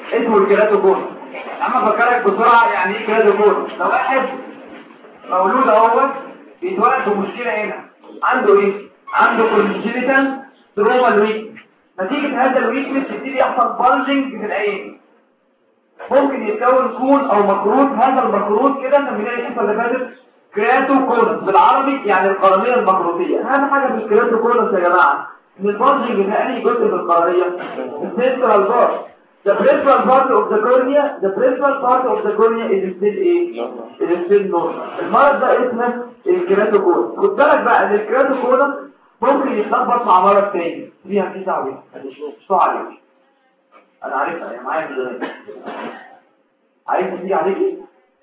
اسمه الكيراتوكونس اما فكرك بسرعه يعني ايه كيراتوكونس ده واحد مولود اهوت بيتولد بمشكله هنا عنده ايه عنده كونجينيتال تروما الويك نتيجه هذا الويكنس يبتدي يحصل بلجنج في العين ممكن يتكون كون او مخروط هذا المخروط كده سميناه ايه اللي فاتت كرياتوكونس بالعربي يعني القرنيه المخروطيه اهم حاجه في الكرياتوكونس يا جماعه ان البلجنج في انهي جزء في القرنيه السنترال بارت The peripheral part of the cornea, the peripheral part of the cornea is still ايه؟ is still normal. المرض ده اسمه الكرياتوكونس. خد بالك بقى ان الكرياتوكونس ممكن يتلخبط مع مرض تاني فيها في تعويض شو عليك انا عارفها يا معايا من زمان عايز تيجي عليكي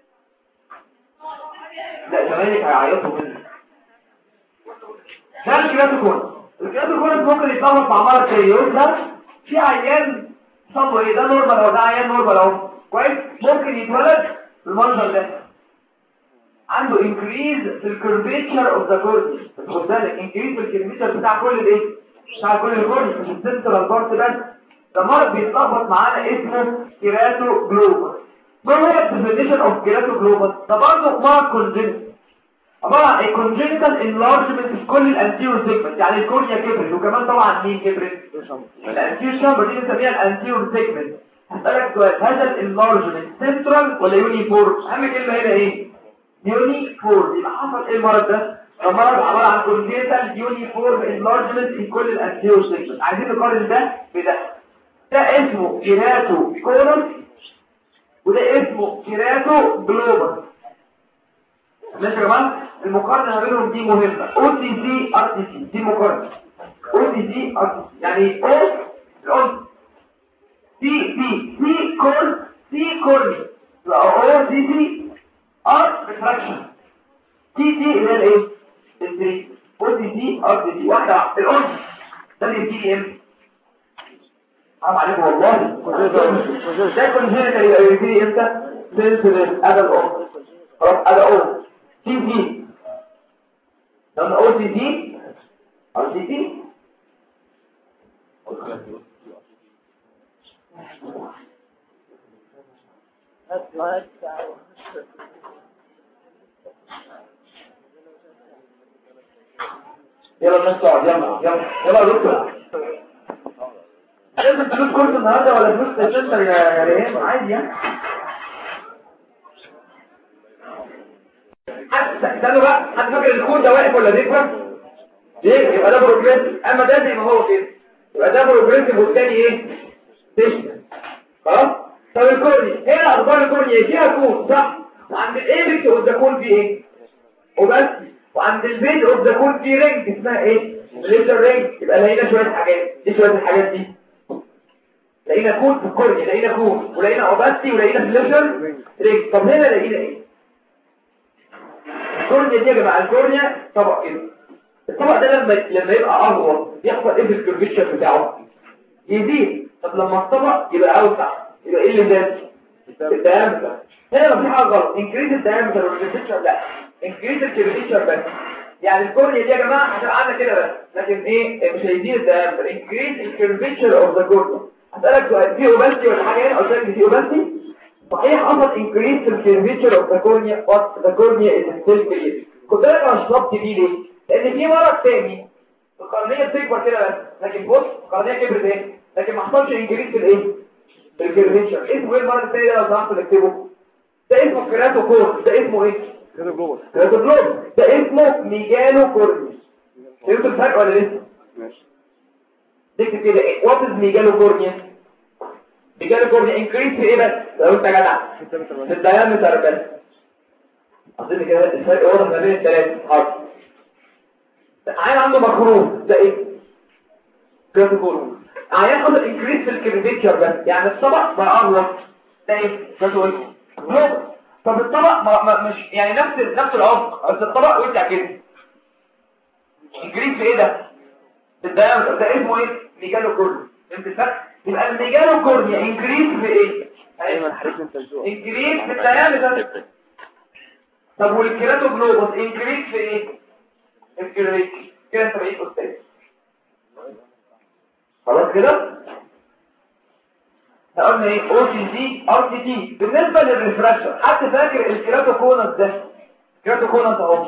لا زمايلك هيعيطوا منك ده الكرياتوكونس الكرياتوكونس ممكن يتلخبط مع مرض تاني يقول ده في عيان صبوا ايه ده نورمال او ده عيان نورمال اهو كويس ممكن يتولد بالمنظر ده عنده انكريز في الكيرفيتشر اوف ذا كورنيا خد بالك انكريز في الكيرفيتشر بتاع كل الايه بتاع كل الكورنيا مش السنترال بارت بس ده مرض بيتلخبط معانا اسمه كيراتو جلوبس ما هو الديفينيشن اوف كيراتو جلوبس ده برضه مرض كونجنتال عباره عن كونجنتال انلارجمنت في كل الانتيور سيجمنت يعني الكورنيا كبرت وكمان طبعا مين كبرت الانتيور شامبر دي بنسميها الانتيور سيجمنت هسألك سؤال هذا الانلارجمنت سنترال ولا يونيفورم اهم كلمه هنا ايه يونيفورم يبقى حصل ايه المرض ده المرض عباره عن كونجنتال يونيفورم انلارجمنت في كل الانتيور سيجمنت عايزين نقارن ده بده ده اسمه كيراتو كولون وده اسمه كيراتو جلوبال ماشي يا جماعه المقارنه ما بينهم دي مهمه او تي سي ار تي سي دي مقارنه او تي سي ار تي سي يعني او الاون سي سي سي كول سي كورني او تي سي ار ريفراكشن تي سي اللي هي الايه الثري او تي سي ار تي سي واحده الاون ده اللي بيجي ام حرام عليكم والله ده كونجنتال يبقى يبتدي امتى سنسبل ادل اون خلاص ادل اون سي سي لما اقول سي سي او سي سي يلا نطلع يلا يلا يلا يا دكتور لازم فلوس كورس النهارده ولا فلوس تشتر يا ريان عادي يعني استنوا بقى حد فاكر الكود ده واقف ولا ديكوا ليه يبقى ده بروجريسيف اما ده زي ما هو كده يبقى ده بروجريسيف والتاني ايه تشتر خلاص طب الكورني هنا اخبار الكورني فيها كود صح وعند الايبكس اوف ذا كود في ايه وبس وعند البيت اوف ذا كود في رينج اسمها ايه ليتر رينج يبقى لقينا شويه حاجات دي شويه الحاجات دي لقينا كود في الكورنيا لقينا كود ولقينا اوباستي ولقينا فليشر رينج طب هنا لقينا ايه الكورنيا دي يا جماعه الكورنيا طبق كده الطبق ده لما لما يبقى اغوى يحصل ايه في الكيرفيتشر بتاعه يزيد طب لما الطبق يبقى اوسع يبقى ايه اللي زاد الدايمتر هنا لو في حاجه غلط انكريز الدايمتر والكيرفيتشر لا انكريز الكيرفيتشر بس يعني الكورنيا دي يا جماعه هتبقى عامله كده بس لكن ايه مش هيزيد الدايمتر انكريز الكيرفيتشر اوف ذا كورنيا هسألك سؤال في اوباستي ولا حاجة هنا قلت لك في اوباستي صحيح حصل انكريز في الكيرفيتشر اوف ذا كورنيا بس ذا كورنيا از ستيل كلير كنت بالك انا شربت دي ليه؟ لان في مرض تاني القرنية بتكبر كده بس لكن بص القرنية كبرت ايه؟ لكن ما حصلش انكريز في الايه؟ في الكيرفيتشر اسمه ايه المرض التاني ده لو سمحت نكتبه؟ ده اسمه كيراتوكور ده اسمه ايه؟ كيراتوكور ده اسمه ميجالو كورنيس فهمتوا الفرق ولا لسه؟ ماشي تكتب كده ايه وات از ميجالو كورنيا ميجالو كورنيا انكريس في ايه بس لو انت جدع في الدايمتر بس اظن كده الفرق واضح ما بين الثلاثه حاضر عيان عنده مخروم ده ايه كيراتو كورنيا عيان حصل انكريس في الكيرفيتشر بس يعني الطبق بقى اغلط ده ايه كيراتو كورنيا طب الطبق ما ما مش يعني نفس نفس العمق بس الطبق وسع كده انكريس في ايه ده الدايمتر ده اسمه ايه ميجالو كورنيا فهمت الفرق يبقى الميجالو كورنيا انكريس في ايه ايمن حريص انت الجوع انكريس في الدايمتر طب والكيراتو جلوبوس انكريس في ايه الكيراتو كده انت بقيت استاذ خلاص كده قلنا ايه او سي دي ار تي تي بالنسبه للريفراكشن حد فاكر الكيراتوكونس ده الكيراتوكونس اهو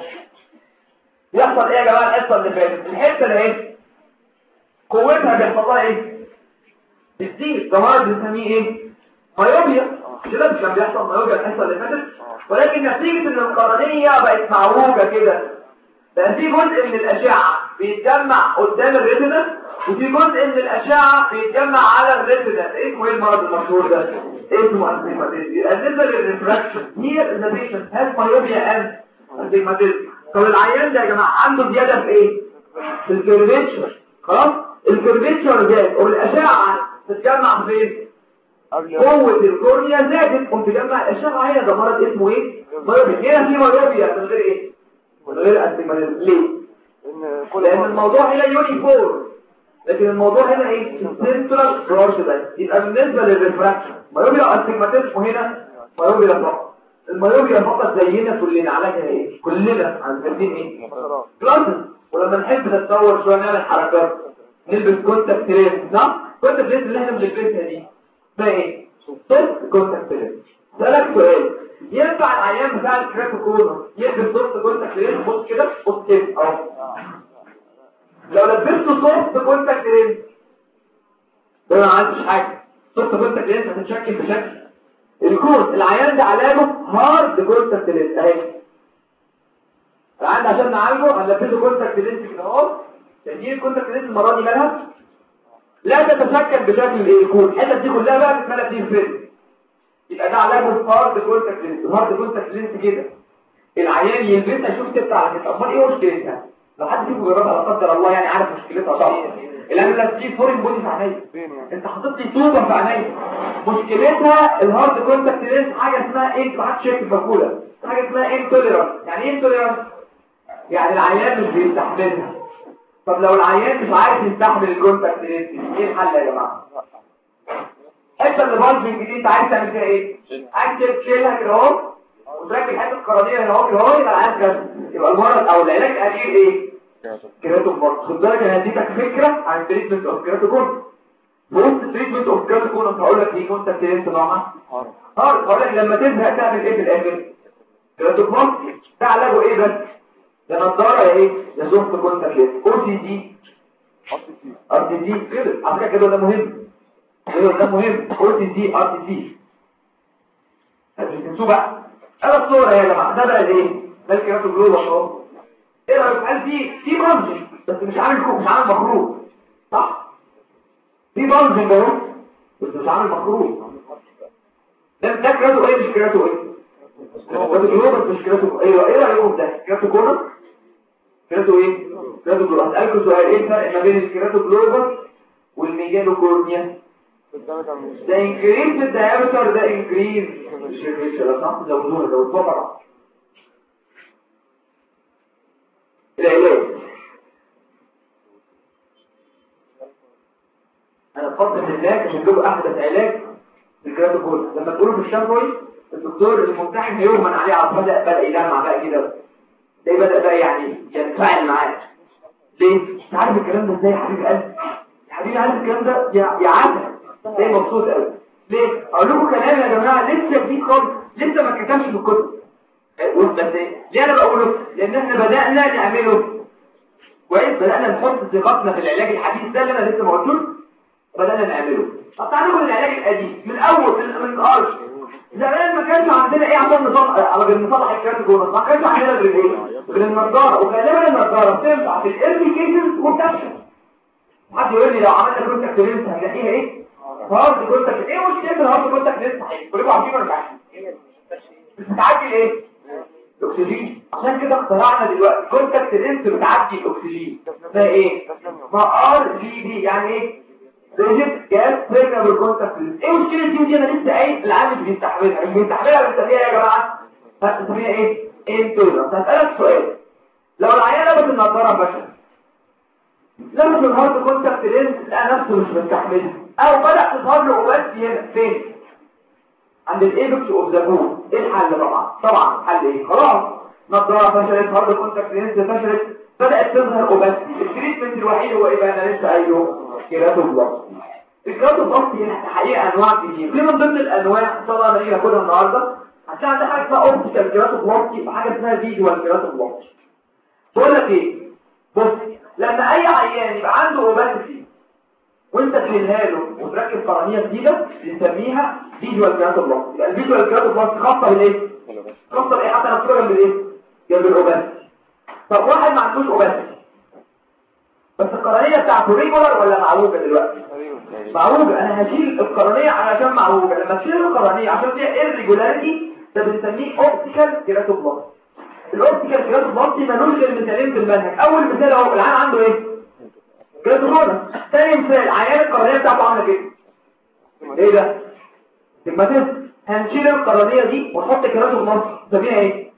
يحصل ايه يا جماعه الحصه اللي فاتت الحته اللي ايه قوتها بيحصل لها ايه بتزيد ده مرض بنسميه ايه مايوبيا كده مش كان بيحصل مايوبيا الحصه اللي فاتت ولكن نتيجه ان القرنيه بقت معوجه كده بقى في جزء من الاشعه بيتجمع قدام الريتنا وفي جزء من الاشعه بيتجمع على الريتنا ايه اسمه ايه المرض المشهور ده اسمه انتيماتيزم بالنسبه للريفراكشن هي ذا بيشنت هاز مايوبيا اند انتيماتيزم طب العيان ده يا جماعه عنده زياده في ايه في الكيرفيتشر خلاص الكيرفيتشر زاد والاشعه تتجمع فين قوة الكورنيا زادت قمت تجمع الأشعة هنا ده مرض اسمه ايه؟ مايوبيا هنا في مايوبيا من غير ايه؟ من غير استيماليزم ليه؟ لأن الموضوع هنا يونيفورم لكن الموضوع هنا ايه؟ سنترال برارش بس يبقى بالنسبة للريفراكشن مايوبيا استيماتيزم هنا مايوبيا فقط المايوبيا فقط زينا كلنا علاجها ايه؟ كلنا عارفين ايه؟ كلاسز ولما نحب نتصور شوية نعمل حركات نلبس كونتاكت لينس صح؟ كونتاكت لينس اللي احنا بنلبسها دي ده ايه؟ صوت كونتاكت لينس سألك سؤال ينفع العيان بتاع الكراتوكونر يلبس صوت كونتاكت لينس بص كده بص كده اهو لو لبسته صوت كونتاكت لينس ده ما عملتش حاجه صوت كونتاكت لينس هتتشكل بشكل الكورس العيان ده علاجه هارد كونتاكت لينس اهي العيان عشان نعالجه هنلبسه كونتاكت لينس كده اهو تدين الكونتاكت لينس المره دي مالها لا تتشكل بشكل ايه يكون الحته دي كلها بقى بتتملى فيه الفيلم يبقى ده علاجه هارد كونتاكت لينس هارد كونتاكت لينس كده العيان يلبسها يشوف تبقى على كده امال ايه مشكلتها لو حد فيكم جربها لا قدر الله يعني عارف مشكلتها طبعا الان دي فورين بودي في عينيا انت حاطط لي طوبه في عينيا مشكلتها الهارد كونتاكت لينس حاجه اسمها ايه ما حدش شايف المقوله حاجه اسمها انتوليرانس يعني ايه انتوليرانس يعني العيان مش بيستحملها طب لو العيان مش عارف يستحمل الكونتاكت لينس ايه الحل يا جماعه الحته اللي بالجنج دي انت عايز تعمل فيها ايه عايز تشيلها كده اهو وتركب حته القرنيه هنا اهو كده اهو يبقى العيان كده يبقى المرض او العلاج الاخير ايه كيراتوكون خد بالك انا هديتك فكره عن التريتمنت اوف كيراتوكون بص التريتمنت اوف كيراتوكون هقول لك ايه كونتاكت لينس نوعها هارد هقول لك لما تزهق تعمل ايه في الاخر كيراتوكون ده علاجه ايه بس يا نضاره يا ايه يا زوفت كونتاكت لينس او سي دي ار تي دي كده على فكره كده ده مهم كده ده مهم او سي دي ار تي دي هتنسوا بقى انا الصوره يا جماعه ده بقى ايه ده الكيراتوكون اهو ايه رايك هل في في بلجنج بس مش عامل كوك مش عامل مخروج صح في بلجنج اهو بس مش عامل مخروج ده ده كراتو ايه مش كراتو ايه كراتو جلوبس مش كراتو ايوه ايه رايكم ده كراتو كونا كراتو ايه كراتو جلوبس اسالكم سؤال ايه الفرق ما بين الكراتو جلوبس والميجالو كورنيا ده انكريز في الدايمتر ده انكريز في الشريشة صح زودوها زودوها طبعا العلاج انا بفضل العلاج عشان له احدث علاج الجراتوكول لما تقولوا في الشفوي الدكتور الممتحن هيغمن عليه على بدا بدا يلمع بقى كده ده بدا بقى يعني يتفاعل معاه ليه انت عارف الكلام ده ازاي يا حبيبي قلبي يا حبيبي عارف الكلام ده يا عسل زي مبسوط قوي ليه اقول لكم كلام يا جماعه لسه جديد خالص لسه ما اتكتبش في الكتب بس ليه انا بقوله لان احنا بدأنا نعمله كويس بدأنا نحط ثقتنا في العلاج الحديث ده اللي انا لسه ما قلتوش بدأنا نعمله طب تعالوا نقول العلاج القديم من اول من الارش زمان ما كانش عندنا ايه عشان نصلح على غير نصلح الكلام جوه ما كانش عندنا غير ايه غير النضاره وغالبا النضاره بتنفع في الايرلي كيسز وبتفشل حد يقول لي لو عملنا كونتاكت لينس هنلاقيها ايه هارد كونتاكت ايه مشكله الهارد كونتاكت لينس صحيح كلكم عارفين ولا مش عارفين بتعدي ايه الاكسجين عشان كده اخترعنا دلوقتي كونتاكت لينس بتعدي الاكسجين ده ايه ما ار في دي يعني ايه ريجيت جاز فيرنا بالكونتاكت لينس ايه مشكله دي دي انا لسه قايل العامل مش بيستحملها مش بيستحملها بنسميها يا جماعه بنسميها ايه انتولرنس هسالك سؤال لو العيان لابس النضاره بشر لابس الهارد كونتاكت لينس لقى نفسه مش مستحملها او بدا تظهر له عقوبات هنا فين عند الايبكس اوف ذا بول ايه الحل طبعا طبعا الحل ايه خلاص نظاره فشلت هارد كونتاكت لينس فشلت بدات تظهر اوباستي التريتمنت الوحيد هو ايه بقى انا لسه قايله كيراتو بلاس الكراتوبلاستي الحقيقه انواع كتير في من ضمن الانواع ان شاء الله انا هاخدها النهارده عشان عندي حاجه اسمها اوبتيكال كراتوبلاستي وحاجه اسمها فيجوال كراتوبلاستي بقول لك ايه بص لما اي عيان يبقى عنده اوباسيتي وانت تشيلها له وتركب قرنيه جديده بنسميها فيجوال كراتوبلاستي يبقى الفيجوال كراتوبلاستي خاصه بالايه خاصه بايه حتى نفسها جنب الايه جنب الاوباسيتي طب واحد ما عندوش اوباسيتي بس القرنيه بتاعته ريجولار ولا معوجه دلوقتي معوجه انا هشيل القرنيه علشان معوجه لما تشيل القرنيه عشان فيها ايرجولاريتي ده بنسميه اوبتيكال كيراتوبلاستي الاوبتيكال كيراتوبلاستي ملوش غير مثالين في المنهج اول مثال اهو العيان عنده ايه كيراتوبلاستي ثاني مثال عيان القرنيه بتاعته عامله كده ايه ده تجماتيز هنشيل القرنيه دي ونحط كيراتوبلاستي نسميها ايه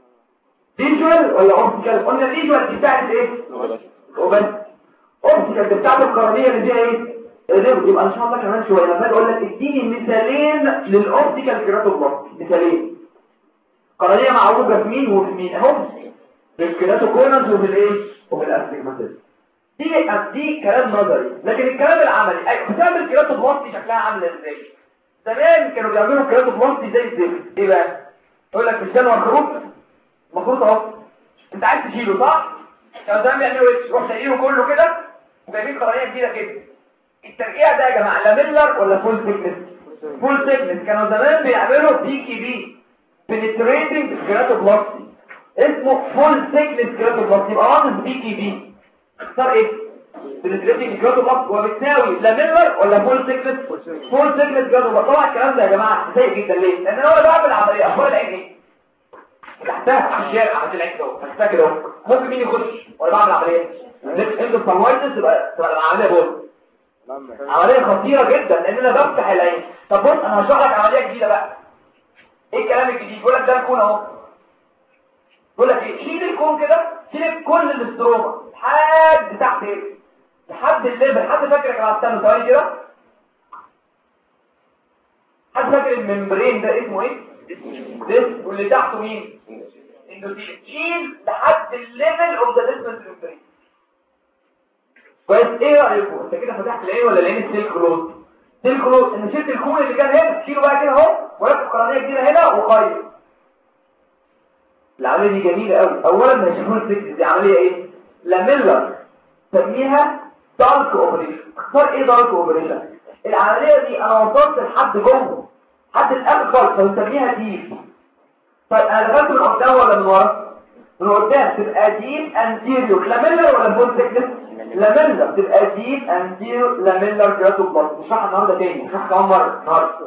فيجوال ولا اوبتيكال قلنا الفيجوال دي بتاعت ايه الاوباسيتي اوبتيكال دي بتاعت القرنيه اللي فيها ايه الريب يبقى ان شاء الله كمان شويه لما اقول لك اديني مثالين للاوبتيكال كيراتوبلاست مثالين قرنيه معوجه في مين وفي مين اهو في الكيراتوكونز وفي الايه وفي الاستجماتيز دي دي كلام نظري لكن الكلام العملي ايوه بسبب الكيراتوبلاست شكلها عامله ازاي زمان كانوا بيعملوا الكيراتوبلاست زي الزفت ايه بقى يقول لك مش ده مخروط مخروط اهو انت عايز تشيله صح كانوا زمان بيعملوا ايه يروح شايله كله كده وجايبين قرنيه جديده كده الترقيع ده يا جماعه لاميلر ولا فول ثيكنس فول ثيكنس كانوا زمان بيعملوا بي كي بي بنتريتنج كيراتوبلاستي اسمه فول ثيكنس كيراتوبلاستي يبقى رمز بي كي بي اختار ايه بنتريتنج كيراتوبلاستي وبتساوي لاميلر ولا فول ثيكنس فول ثيكنس كيراتوبلاستي طبعا الكلام ده يا جماعه سيء جدا ليه لان هو بعمل عمليه اخبار العين ايه تحتها على الشارع عند العين ده تحتها كده ممكن مين يخش ولا بعمل عمليه انت الفالوايتس تبقى تبقى العمليه بول عملية خطيرة جدا لان انا بفتح العين طب بص انا هشرح لك عملية جديدة بقى ايه الكلام الجديد يقول لك ده الكون اهو يقول لك ايه شيل الكون كده شيل كل الاستروما لحد تحت ايه لحد الليفل حد فاكر يا جماعه استنوا ثواني كده حد فاكر الممبرين ده اسمه ايه ديس واللي تحته مين اندوثيل شيل لحد الليفل اوف ذا ديسمنت ممبرين كويس ايه رايكم انت كده فتحت العين ولا العين السيل كلوز سيل كلوز ان شلت الكون اللي كان هنا تشيله بقى كده اهو وركب قرنيه جديده هنا وخيط العمليه دي جميله قوي اولا ما يشوفون الفكره دي عمليه ايه لاميلر سميها دارك اوبريشن اختار ايه دارك اوبريشن العمليه دي انا وصلت لحد جوه حد الاخر خالص فبنسميها ديب طيب انا دخلت من قدام ولا من ورا من قدام تبقى ديب انتيريور لاميلر ولا بول سيكنس لاميلر تبقى ديب انتيريور لاميلر جراتوبلاست نشرحها النهارده تاني نشرحها كمان مره النهارده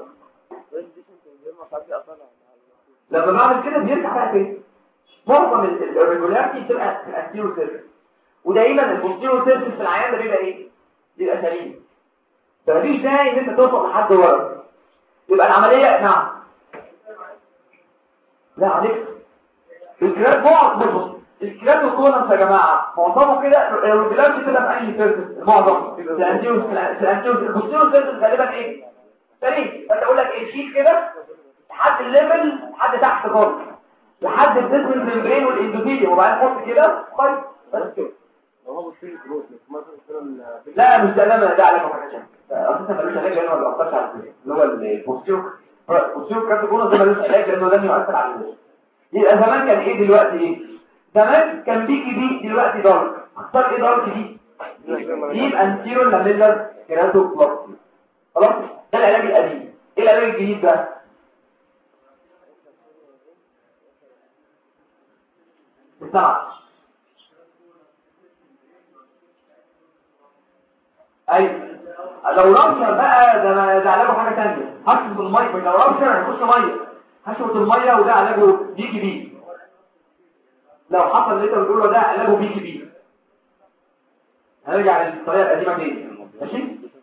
لما بعمل كده بيرجع بقى تاني معظم الريجولاريتي بتبقى في الانتيريور سيرفيس ودايما البوستيريور سيرفيس في العيان ده بيبقى ايه بيبقى سليم فمفيش داعي ان انت توصل لحد ورا يبقى العمليه نعم لا عليك الكلاب بعض بص الكلاب والكونس يا جماعه معظمه كده الريجولاريتي بتبقى في اي سيرفيس معظم في الانتيريور في الانتيريور البوستيريور سيرفيس غالبا ايه سليم فانت اقول لك ايه شيل كده لحد الليفل لحد تحت خالص لحد الجسم الممبرين والاندوثيليوم وبعدين نحط كده طيب بس كده لا مش ده ده ده على حاجه اساسا ملوش علاج لانه ما بيأثرش على الجسم اللي هو البوستيرو البوستيرو كارتوكونس ده ملوش علاج لانه ده يؤثر على الجسم يبقى زمان كان ايه دلوقتي ايه زمان كان بيكي دي دلوقتي دارك اختار ايه دارك دي دي انتيرو لاميلر كيراتوبلاستي خلاص ده العلاج القديم ايه العلاج الجديد بقى بسرعة ايوه لو رابشر بقى ده ده علاجه حاجه ثانيه هشفط الميه لو رابشر هيخش ميه هشفط الميه وده علاجه بيكي بي لو حصل اللي انت بتقوله ده علاجه بيكي بي هنرجع للطريقه القديمه تاني ماشي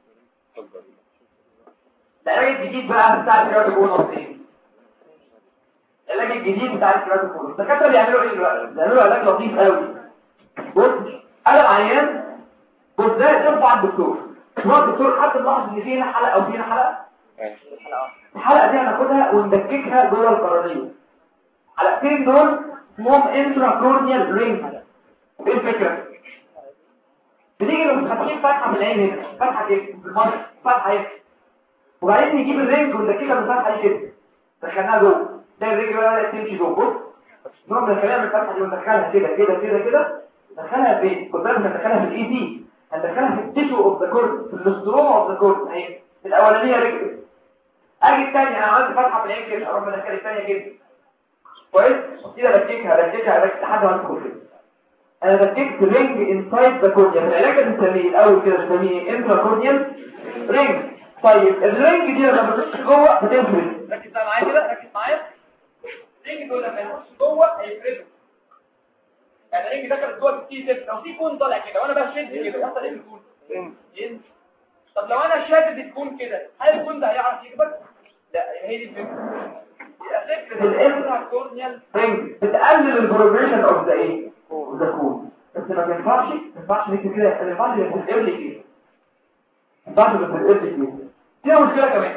العلاج الجديد بقى بتاع الكراتوكونوس ايه العلاج الجديد بتاع الكراتوكونوس الدكاتره بيعملوا ايه دلوقتي بيعملوا علاج لطيف قوي بص قلم عيان بص ده ترفع الدكتور هو الدكتور حد ملاحظ ان في هنا حلقه او في هنا حلقه الحلقه دي هناخدها وندككها جوه القرنيه الحلقتين دول اسمهم انتراكورنيال رينج ايه الفكره بنيجي لو فاتحين فتحه من العين هنا فتحه كده بالمره فتحه هنا وبعدين نجيب الرنج ونركبها من الفتحه دي كده دخلناها جوه ده الرنج بقى بدات تمشي جوه بص نروح ندخلها من الفتحه دي وندخلها كده كده كده كده ندخلها فين كنت انا هندخلها في الاي دي هندخلها في التيشو اوف ذا كورد في الاستروما اوف ذا كورد اهي الاولانيه ركبت اجي الثانيه انا عملت فتحه في العين كده اروح مدخل الثانيه كده كويس كده بكيكها بكيكها لحد ما ادخل كده انا بكيكت رينج انسايد ذا كورنيا في العلاج بنسميه الاول كده بنسميه انترا كورنيال رينج طيب الرينج دي لما بتخش جوه بتنفرد ركز بقى معايا كده ركز معايا الرينج دول لما يخش جوه هيفردوا يعني الرينج ده كانت جوه التي تيب لو في كون طالع كده وانا بشد كده يحصل ايه في الكون ينزل طب لو انا شادد الكون كده هل الكون ده هيعرف يكبر لا هي دي الفكره فكره الانترا كورنيال رينج بتقلل البروجريشن اوف ذا ايه ذا كون بس ما ينفعش ما ينفعش نكتب كده ما ينفعش يبقى في الايرلي كده ما ينفعش يبقى في الايرلي كده فيها مشكله كمان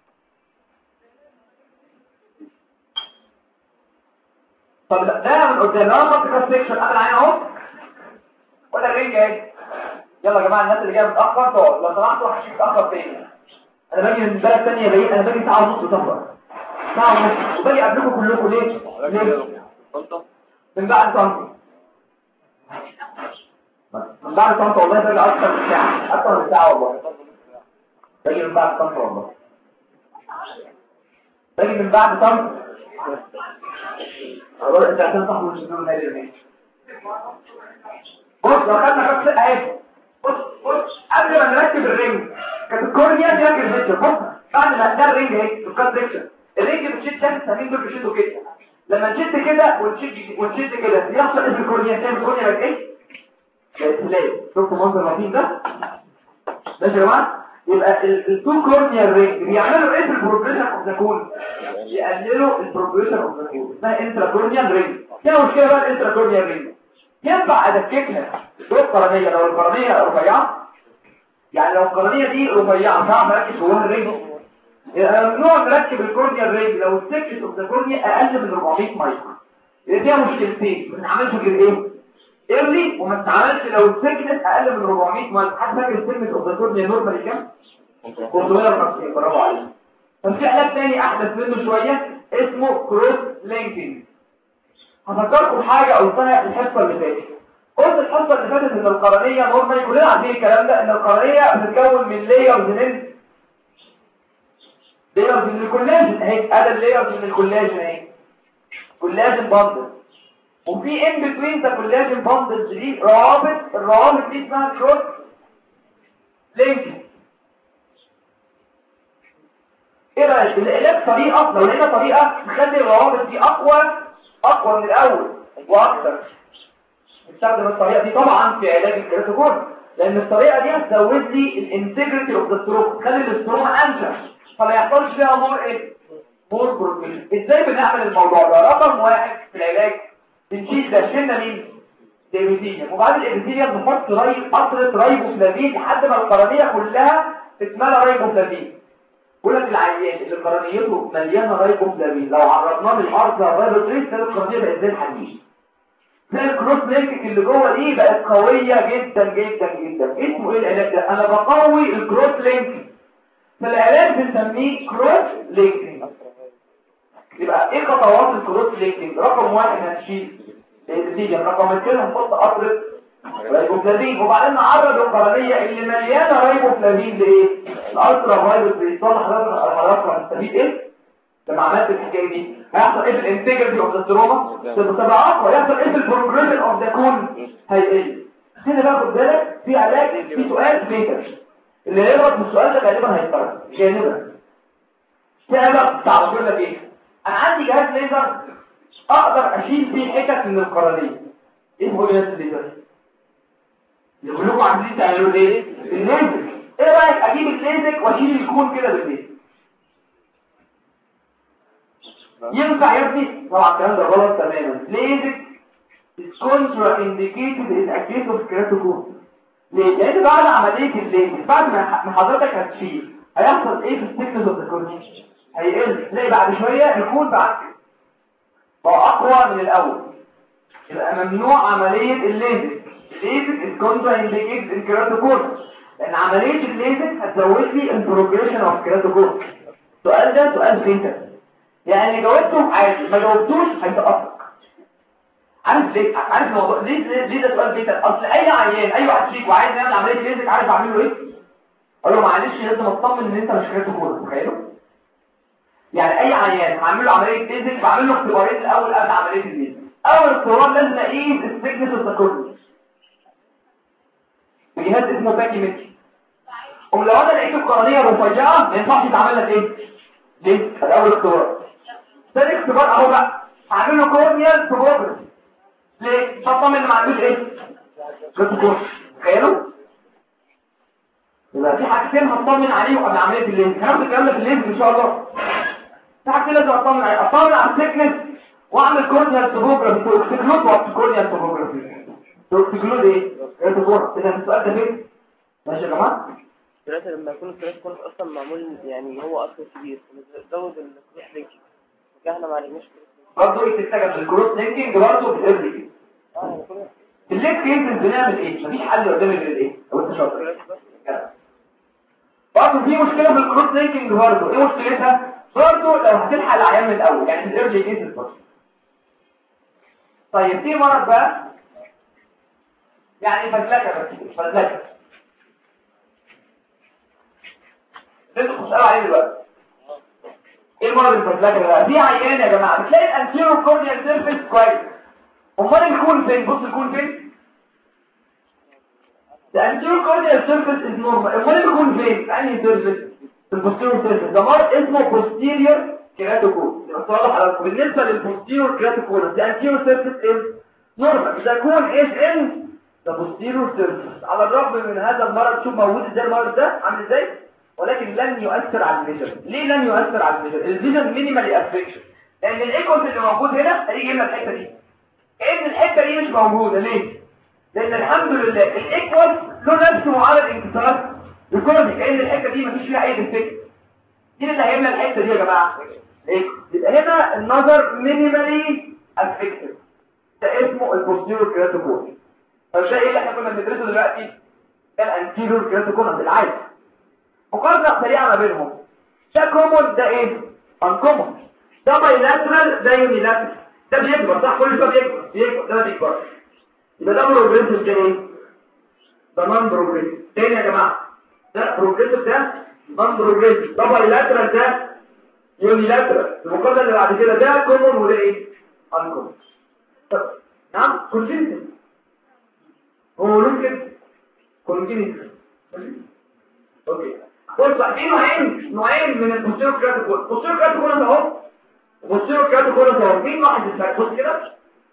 طب ده من قدام لو انا كروس سيكشن انا العين اهو ولا الرينج اهي يلا يا جماعه الناس اللي جايه متاخر تقعد لو سمحتوا محدش يتاخر تاني انا باجي من بلد ثانيه بعيد انا باجي ساعه ونص سفر ساعه ونص وباجي قبلكم كلكم ليه؟ ليه؟ من بعد طنطا من بعد طنطا والله باجي اكتر من ساعه اكتر من ساعه والله باجي من بعد طنطا والله باجي من بعد طنطا اقول انت عشان صاحب الشنو ده اللي بص لو خدنا خمس اهي بص بص قبل ما نركب الرينج كانت الكورنيا دي راكب الهيتشر بص بعد ما ده الرينج اهي الكونتكشن الرينج بتشد شد السمين دول بيشدوا كده لما نشد كده ونشد ونشد كده يحصل ايه في الكورنيا تعمل الكورنيا بقت ايه تلاقي شفتوا منظر اللطيف ده ماشي يا جماعه يبقى التو كورنيا رينج بيعملوا ايه في البروجريشن اوف ذا كون يقللوا البروجريشن اوف ذا كون اسمها انترا كورنيا رينج فيها مشكله بقى الانترا كورنيا رينج ينفع ادككها دول قرنيه لو القرنيه رفيعه يعني لو القرنيه دي رفيعه صعب اركب جواها الرينج ممنوع نركب الكورنيا الرينج لو السكشن اوف ذا كورنيا اقل من 400 مايكرو يبقى فيها مشكلتين ما نعملش غير ايه ايرلي وما تتعملش لو السكنس اقل من 400 مايكرو حد فاكر السكنس اوف ذا كورنيا نورمال كام 550 برافو عليك طب في علاج تاني احدث منه شويه اسمه كروس لينكينج هفكركم بحاجه قلتها الحصه اللي فاتت قلت الحصه اللي فاتت ان القرنيه نورمال كلنا عارفين الكلام ده ان القرنيه بتتكون من لايرز من لايرز من الكولاجين اهي ادي اللايرز من الكولاجين اهي كولاجين باندل وفي ان بتوين ذا كولاجين باندلز دي روابط الروابط دي اسمها كروس لينكينج ايه رايك العلاج طريقه لو لقينا طريقه نخلي الروابط دي اقوى اقوى من الاول واكثر نستخدم الطريقه دي طبعا في علاج الكريتوكورن لان الطريقه دي هتزود لي الانتجريتي اوف ذا ستروك تخلي الاستروما انشف فما يحصلش فيها مور ايه مور بروجريشن ازاي بنعمل الموضوع ده رقم واحد في العلاج بنشيل ده شلنا مين الابيثيليوم وبعد الابيثيليوم نحط ري قطره ريبوفلافين لحد ما القرنيه كلها تتملى ريبوفلافين يقول لك العيان اللي قرنيته مليانه رايبوفلافين لو عرضناه للارض الرايبوتريس تلاقي القرنيه بقت زي الحديد تلاقي الكروس لينك اللي جوه دي بقت قويه جدا جدا جدا اسمه ايه العلاج ده انا بقوي الكروس لينك فالعلاج بنسميه كروس لينكينج يبقى ايه خطوات الكروس لينكينج رقم واحد هنشيل الابيثيليوم رقم اثنين هنحط قطره رايبوفلافين وبعدين نعرض القرنيه اللي مليانه رايبوفلافين لايه الالترا فايروس بيصلح حضرتك هنستفيد ايه لما عملت الحكايه دي هيحصل ايه في الانتجريتي اوف ذا ستروما تبقى اقوى يحصل ايه في البروجريشن اوف ذا كون هيقل هنا بقى خد بالك في علاج في سؤال فيتر اللي هيغلط من السؤال ده غالبا هيضطر غالبا في علاج صعب يقول لك ايه انا عندي جهاز ليزر اقدر اشيل فيه حتت من القرنيه ايه هو جهاز الليزر اللي كلكم عايزين تعملوا ايه الليزر ايه رايك اجيب الليزك واشيل الكون كده بالليزر ينفع يا ابني طبعا الكلام ده غلط تماما ليزك is contraindicated in a case of keratoconus ليه؟ لان بعد عمليه الليزك بعد ما حضرتك هتشيل هيحصل ايه في الثيكنس اوف ذا كورنيا هيقل تلاقي بعد شويه الكون بقى بقى اقوى من الاول يبقى ممنوع عمليه الليزك الليزك از كونترا انديكيتد ان كيراتوكورس لان عمليه الليزك هتزود لي البروجريشن اوف كيراتوكورس السؤال ده سؤال فيتر يعني جاوبته عادي ما جاوبتوش هيتقطع عارف ليه عارف الموضوع ليه ليه ده سؤال فيتر اصل اي عيان اي واحد فيك وعايز يعمل عمليه ليزك عارف اعمل له ايه اقول له معلش لازم اطمن ان انت مش كيراتوكورس تخيلوا يعني اي عيان هعمل له عمليه ليزك بعمل له اختبارين الاول قبل عمليه الليزك اول اختبار لازم اقيس السكنس التكورس بجهاز اسمه باكي متر ولو انا لقيت القرنيه رفيعه ما ينفعش يتعمل لك ايه ليه ده اول اختبار ثاني اختبار اهو بقى هعمل له كورنيال توموجرافي ليه بطمن ان ما عندوش ايه كورس تخيلوا يبقى في حاجتين هطمن عليهم قبل عمليه الليزك هناخد الكلام ده في الليزك ان شاء الله في حاجتين لازم اطمن عليهم اطمن على السكنس واعمل كورنيال توموجرافي توكسيكلود واعمل كورنيال توموجرافي توكسيكلود ايه ايه توموجرافي اذا السؤال ده فين ماشي يا جماعه دلوقتي لما يكون الكلاس كورس اصلا معمول يعني هو اصلا كبير نزود الكروس لينك كده احنا ما عرفناش برضه ايه تتجه في الكروس لينكينج برضه بتقضي كده اه يعني كل في الليك كيسز بنعمل ايه مفيش حل قدام غير ايه لو انت شاطر برضه في مشكله في الكروس لينكينج برضه ايه مشكلتها برضه لو هتلحق العيان من الاول يعني في الايرلي كيسز برضه طيب في مرض بقى يعني فزلكه بس فزلكه انتوا بتسالوا عليه دلوقتي ايه المرض الفزلكه ده في عيان يا جماعه بتلاقي الانتيرو كورنيال سيرفيس كويس امال الكون فين بص الكون فين The anterior corneal surface is normal. امال الكون فين انهي سيرفيس البوستيريور سيرفيس ده مرض اسمه posterior keratoconus يبقى واضح على بالنسبه للبوستيريور keratoconus the anterior surface is normal the cone is in the posterior surface على الرغم من هذا المرض شوف موجود ازاي المرض ده عامل ازاي ولكن لن يؤثر على الفيجن ليه لن يؤثر على الفيجن الفيجن مينيمالي افكشن لان الايكوس اللي موجود هنا هيجي هنا الحته دي ان الحته دي مش موجوده ليه لان الحمد لله الايكوس له نفس معارض انكسارات الكوني كان الحته دي مفيش فيها اي ديفكت دي اللي هيملى الحته دي يا جماعه ايه يبقى هنا النظر مينيمالي افكتد ده اسمه البوستيرور كراتوكون فده ايه اللي احنا كنا بندرسه دلوقتي الانتيرور كراتوكون العادي مقارنة سريعة ما بينهم ده كومون ده ايه انكومون ده بايلاترال ده يونيلاترال ده بيكبر صح كل شويه بيكبر بيكبر ده ما بيكبرش يبقى ده بروجريسيف ده ايه ده نون بروجريسيف تاني يا جماعه ده بروجريسيف ده نون بروجريسيف ده بايلاترال ده يونيلاترال المقارنة اللي بعد كده ده كومون وده ايه انكومون طب نعم كونجنتال هو ممكن كونجنتال اوكي بص في نوعين نوعين من البوستيرو كراتيكول البوستيرو كراتيكول اهو البوستيرو كراتيكول اهو مين واحد الفرق بص كده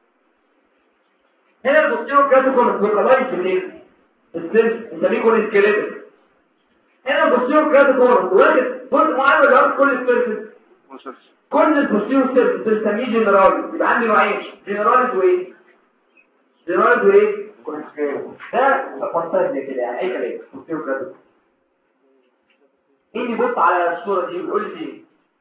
هنا البوستيرو كراتيكول بيقلايز بالايه السيل نسميه كل سكيليتال هنا البوستيرو كراتيكول واخد جزء معين من الارض كل السيرفيس كل البوستيرو سيرفيس بنسميه جنرال يبقى عندي نوعين جنرال وايه جنرال وايه ده كونسيرت كده يعني اي كلام بوستيرو كراتيكول مين يبص على الصورة دي ويقول لي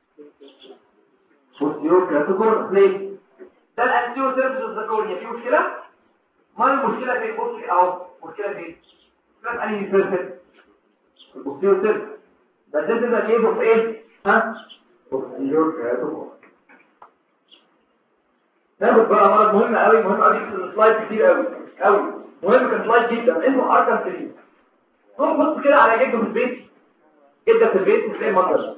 بوستيرور كراتوكور ليه ده الانتيرو سيرفيس الذكورية في مشكلة ما المشكلة فين بص اهو مشكلة فين مشكلة في انهي سيرفيس البوستيرور سيرفيس ده السيرفيس ده جايبه في ايه ها بوستيرور كراتوكور ناخد بقى مرض مهم قوي مهم قوي في السلايد كتير قوي قوي مهم كان سلايد جدا اسمه اركان سيرفيس روح بص كده على جده في البيت جدا في البيت مش زي المنظر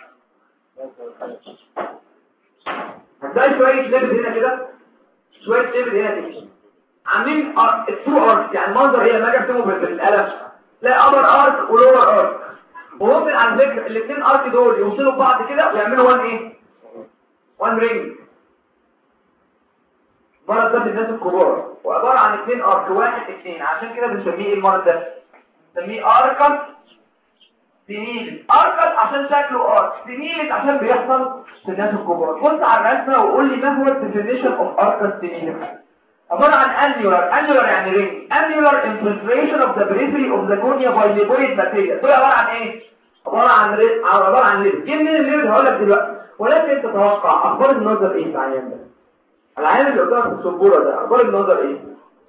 هتلاقي شوية ليفل هنا كده شوية ليفل هنا كده عاملين التو ارك يعني المنظر هي لما اجي اكتبه بالقلم تلاقي ابر ارك ولور ارك وممكن على فكره الاثنين ارك دول يوصلوا ببعض كده ويعملوا وان ايه وان رينج المرض ده في الناس الكبار وعباره عن اثنين ارك واحد اثنين عشان كده بنسميه ايه المرض ده بنسميه اركس سنيلت اركس عشان شكله ارك سنيلت عشان بيحصل في الناس الكبار بص على الرسمه وقول لي ما هو الديفينيشن اوف اركس سنيلت عباره عن annular annular يعني رينج annular infiltration of the periphery of the cornea by lipoid material دول عباره عن ايه عباره عن ري... عباره عن ليد جيب من الليد هقول لك دلوقتي ولكن تتوقع اخبار النظر ايه في العيان ده العيان اللي قدامك في السبوره ده اخبار النظر ايه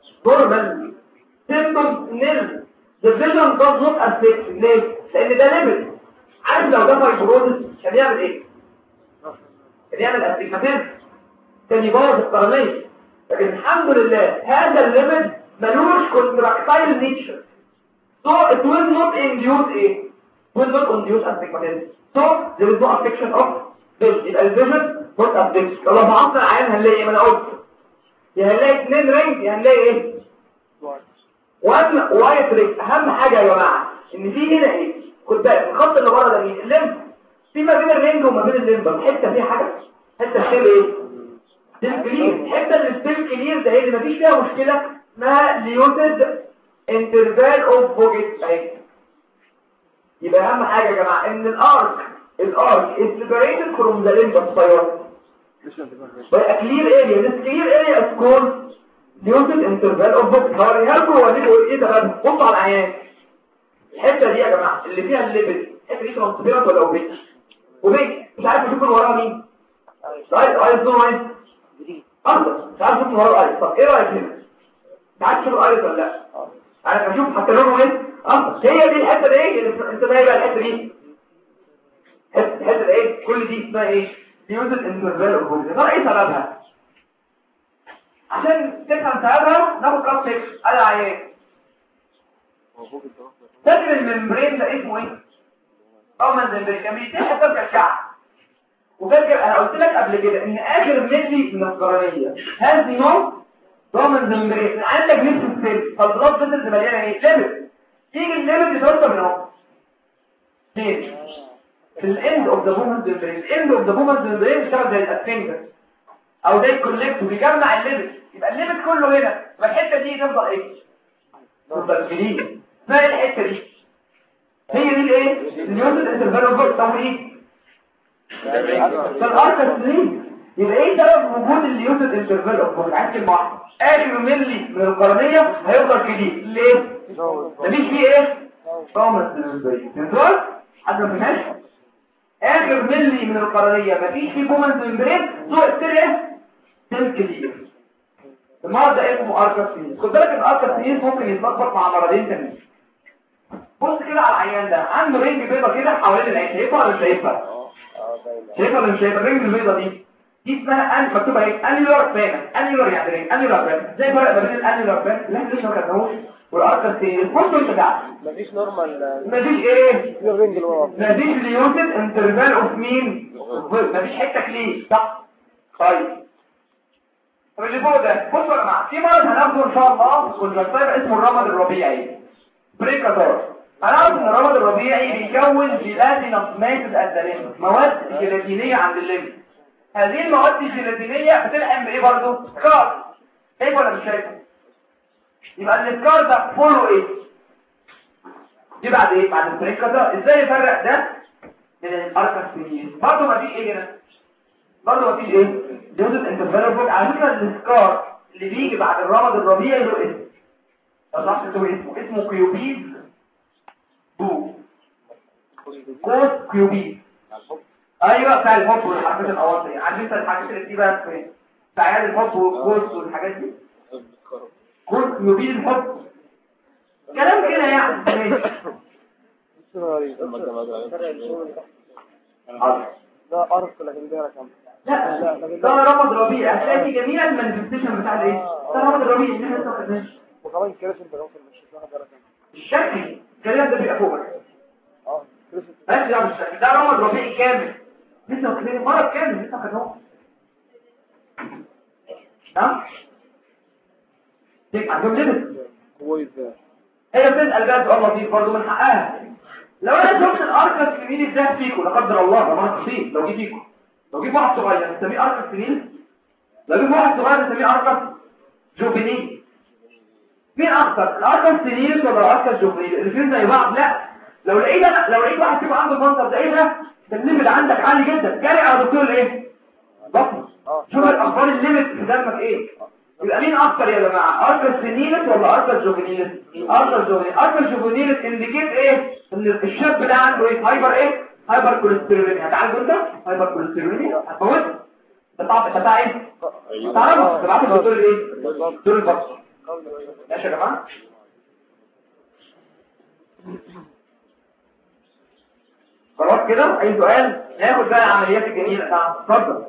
نورمال سيمبتومز نيل the vision does not affect ليه؟ لان ده ليميت عارف لو ده فايبروزس كان يعمل ايه؟ كان يعمل استيكاتيز كان يبوظ القرنية لكن الحمد لله هذا الليميت ملوش contractile nature so it will not induce ايه؟ will not induce astigmatism so there is no affection of vision يبقى الفيجن not affected لو ضعفنا العيان هنلاقي ايه ما انا قلت يا هنلاقي اثنين رينج يا هنلاقي ايه؟ وان وايت رينج اهم حاجة يا جماعة ان في هنا ايه؟ خد بالك الخط اللي بره ده مين؟ الليمب في ما بين الرينج وما بين الليمب الحته فيها حاجه حته ستيل ايه ستيل كلير الحته اللي ستيل كلير ده اللي مفيش فيها مشكله اسمها ليوتد انترفال اوف بوجيت اهي يبقى اهم حاجه يا جماعه ان الارك الارك is separated from the limb of thyroid بقى كلير اريا this clear area is called limited interval of book هوريها لكم واوريكم ايه ده بقى بصوا على العيان الحته دي يا جماعه اللي فيها الليبل الحته دي ترانسبيرنت ولا اوبيك اوبيك مش عارف اشوف اللي وراها مين طيب ايز دون وين اخضر مش عارف اشوف اللي ورا ايز طب ايه رايك هنا انت عارف تشوف ايز ولا لا انا بشوف حتى لونه ايه اخضر هي دي الحته دي اللي انت بقى الحته دي الحته الحته ايه كل دي اسمها ايه ليوزد انترفال اوف ده ايه سببها عشان تفهم سببها ناخد كام تكست قال عيان فاكر الممبرين ده اسمه ايه اه الممبرين كان بيتيح ترجع الشعب وفاكر انا قلت لك قبل كده ان اخر ملي من القرنيه هذه نوع ضامن الممبرين عندك نفس السيل فالبلاد فيسلز مليانه ايه ليميت تيجي الليميت يتوصل من اهو فين في الاند اوف ذا بومنت ممبرين الاند اوف ذا بومنت ممبرين بيشتغل زي الاسفنجر او زي الكوليكت وبيجمع الليميت يبقى الليميت كله هنا يبقى الحته دي تفضل ايه تفضل جديد ما الحته دي هي دي الايه النيوتن انترفال اوف طب ايه فالاركس ليه يبقى ايه سبب وجود النيوتن انترفال اوف عايز كلمه واحده اخر ملي من القرنيه هيفضل جديد ليه مفيش فيه ايه توماس انترفال حد ما فهمش اخر ملي من القرنيه مفيش فيه بومنز ممبرين ذو ايه سلك كبير المرض ده اسمه اركاسينيس خد بالك ان اركاسينيس ممكن يتلخبط مع مرضين تانيين بص كده على العيان ده عنده رينج بيضه كده حوالين العين شايفها ولا مش شايفها شايفها ولا مش شايفها الرينج البيضه دي دي اسمها ان مكتوبه ايه انيولار فانا انيولار يعني ايه انيولار فانا زي فرق ما بين الانيولار فانا اللي احنا لسه ما خدناهوش والاركاسينيس بص انت ده مفيش نورمال مفيش ايه الرينج اللي ورا مفيش ليوتد انترفال اوف مين مفيش حته كلين صح طيب طب اللي فوق ده بصوا يا جماعه في مرض هناخده ان شاء الله كونجكتيف اسمه الرمد الربيعي بريكادور هنعرف ان الرمد الربيعي بيكون جيلاتينوس ماتد الدليم مواد جيلاتينيه عند الليمف هذه المواد الجيلاتينيه بتلحم بايه برضه سكار شايف ولا مش شايف يبقى السكار ده فولو ايه دي بعد ايه بعد البريكادور ازاي يفرق ده من الاركاسينيز برضه ما فيش ايه هنا برضه مفيش ايه جودة انترفيربوك على فكرة السكار اللي بيجي بعد الرمض الربيعي له اسم صح تسوي اسمه اسمه كيوبيد بو كوس كيوبيد ايوه بتاع الحب والحركات الاواصي عارف انت الحاجات اللي بتبقى في بتاع الحب والكوس والحاجات دي كوس كيوبيد الحب كلام كده يعني ماشي حاضر. ده عرف لكن ده رقم لا ده رمض ربيع هتلاقي في جميع المانيفستيشن بتاع الايه ده رمض ربيع اللي احنا لسه ما خدناش وكمان كريس انت غلط مش واخد ده رقم الشكل الكلام ده بيبقى فوق اه كريس انت ماشي ده بالشكل ده رمض ربيعي كامل لسه واخدين مرض كامل لسه خدناه تمام تيجي عندهم ليميت كويس ده هي بتسال بقى سؤال لطيف برضه من حقها لو انا شفت الاركس اليمين ازاي فيكو لا قدر الله ده مرض خطير لو جه فيكو لو جه واحد صغير نسميه اركس يمين لو جه واحد صغير نسميه اركس جوفينيل مين اكتر الاركس سينيل ولا الاركس جوفينيل الاثنين زي بعض لا لو لقيت انا لو لقيت واحد فيكم عنده المنظر ده ايه ده ده الليمت عندك عالي جدا جري على دكتور الايه بطن اه شوف الاخبار الليمت في دمك ايه يبقى مين اكتر يا جماعه اركس سينيلس ولا اركس جوفينيلس اركس جوفينيلس اركس جوفينيلس انديكيت ايه ان الشاب ده عنده ايه هايبر ايه هايبر كوليسترولينيا هتعالجه انت هايبر كوليسترولينيا هتموت ده بتاع ده بتاع ايه تعرفه تبعته للدكتور الايه دكتور البطن ماشي يا جماعه خلاص كده اي سؤال ناخد بقى العمليات الجميله بتاعتك اتفضل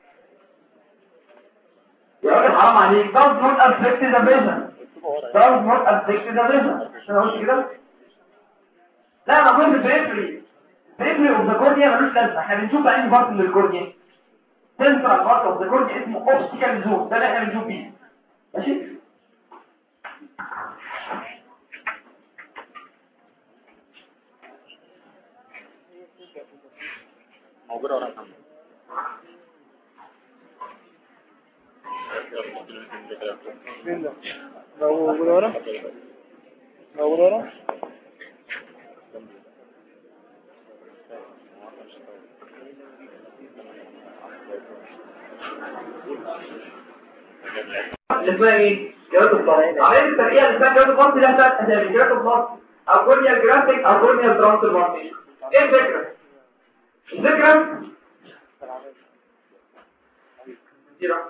يا راجل حرام عليك does not affect the vision does not affect the vision انا قلت كده لا انا قلت بريفري بريفري اوف ذا كورنيا ملوش لازمه احنا بنشوف بقى انهي بارت من الكورنيا سنترال بارت اوف ذا كورنيا اسمه اوبتيكال زون ده اللي احنا بنشوف بيه ماشي موجودة ولا محمد مين ده؟ ده هو موجود ورا؟ موجود ورا؟ اللي اسمها ايه؟ جرات الضغط عمليه الترقيه اللي اسمها جرات الضغط لها ثلاث اسامي جرات الضغط او كورنيال جرافيك او كورنيال ترانسفورميشن ايه الفكره؟ الفكره دي بقى.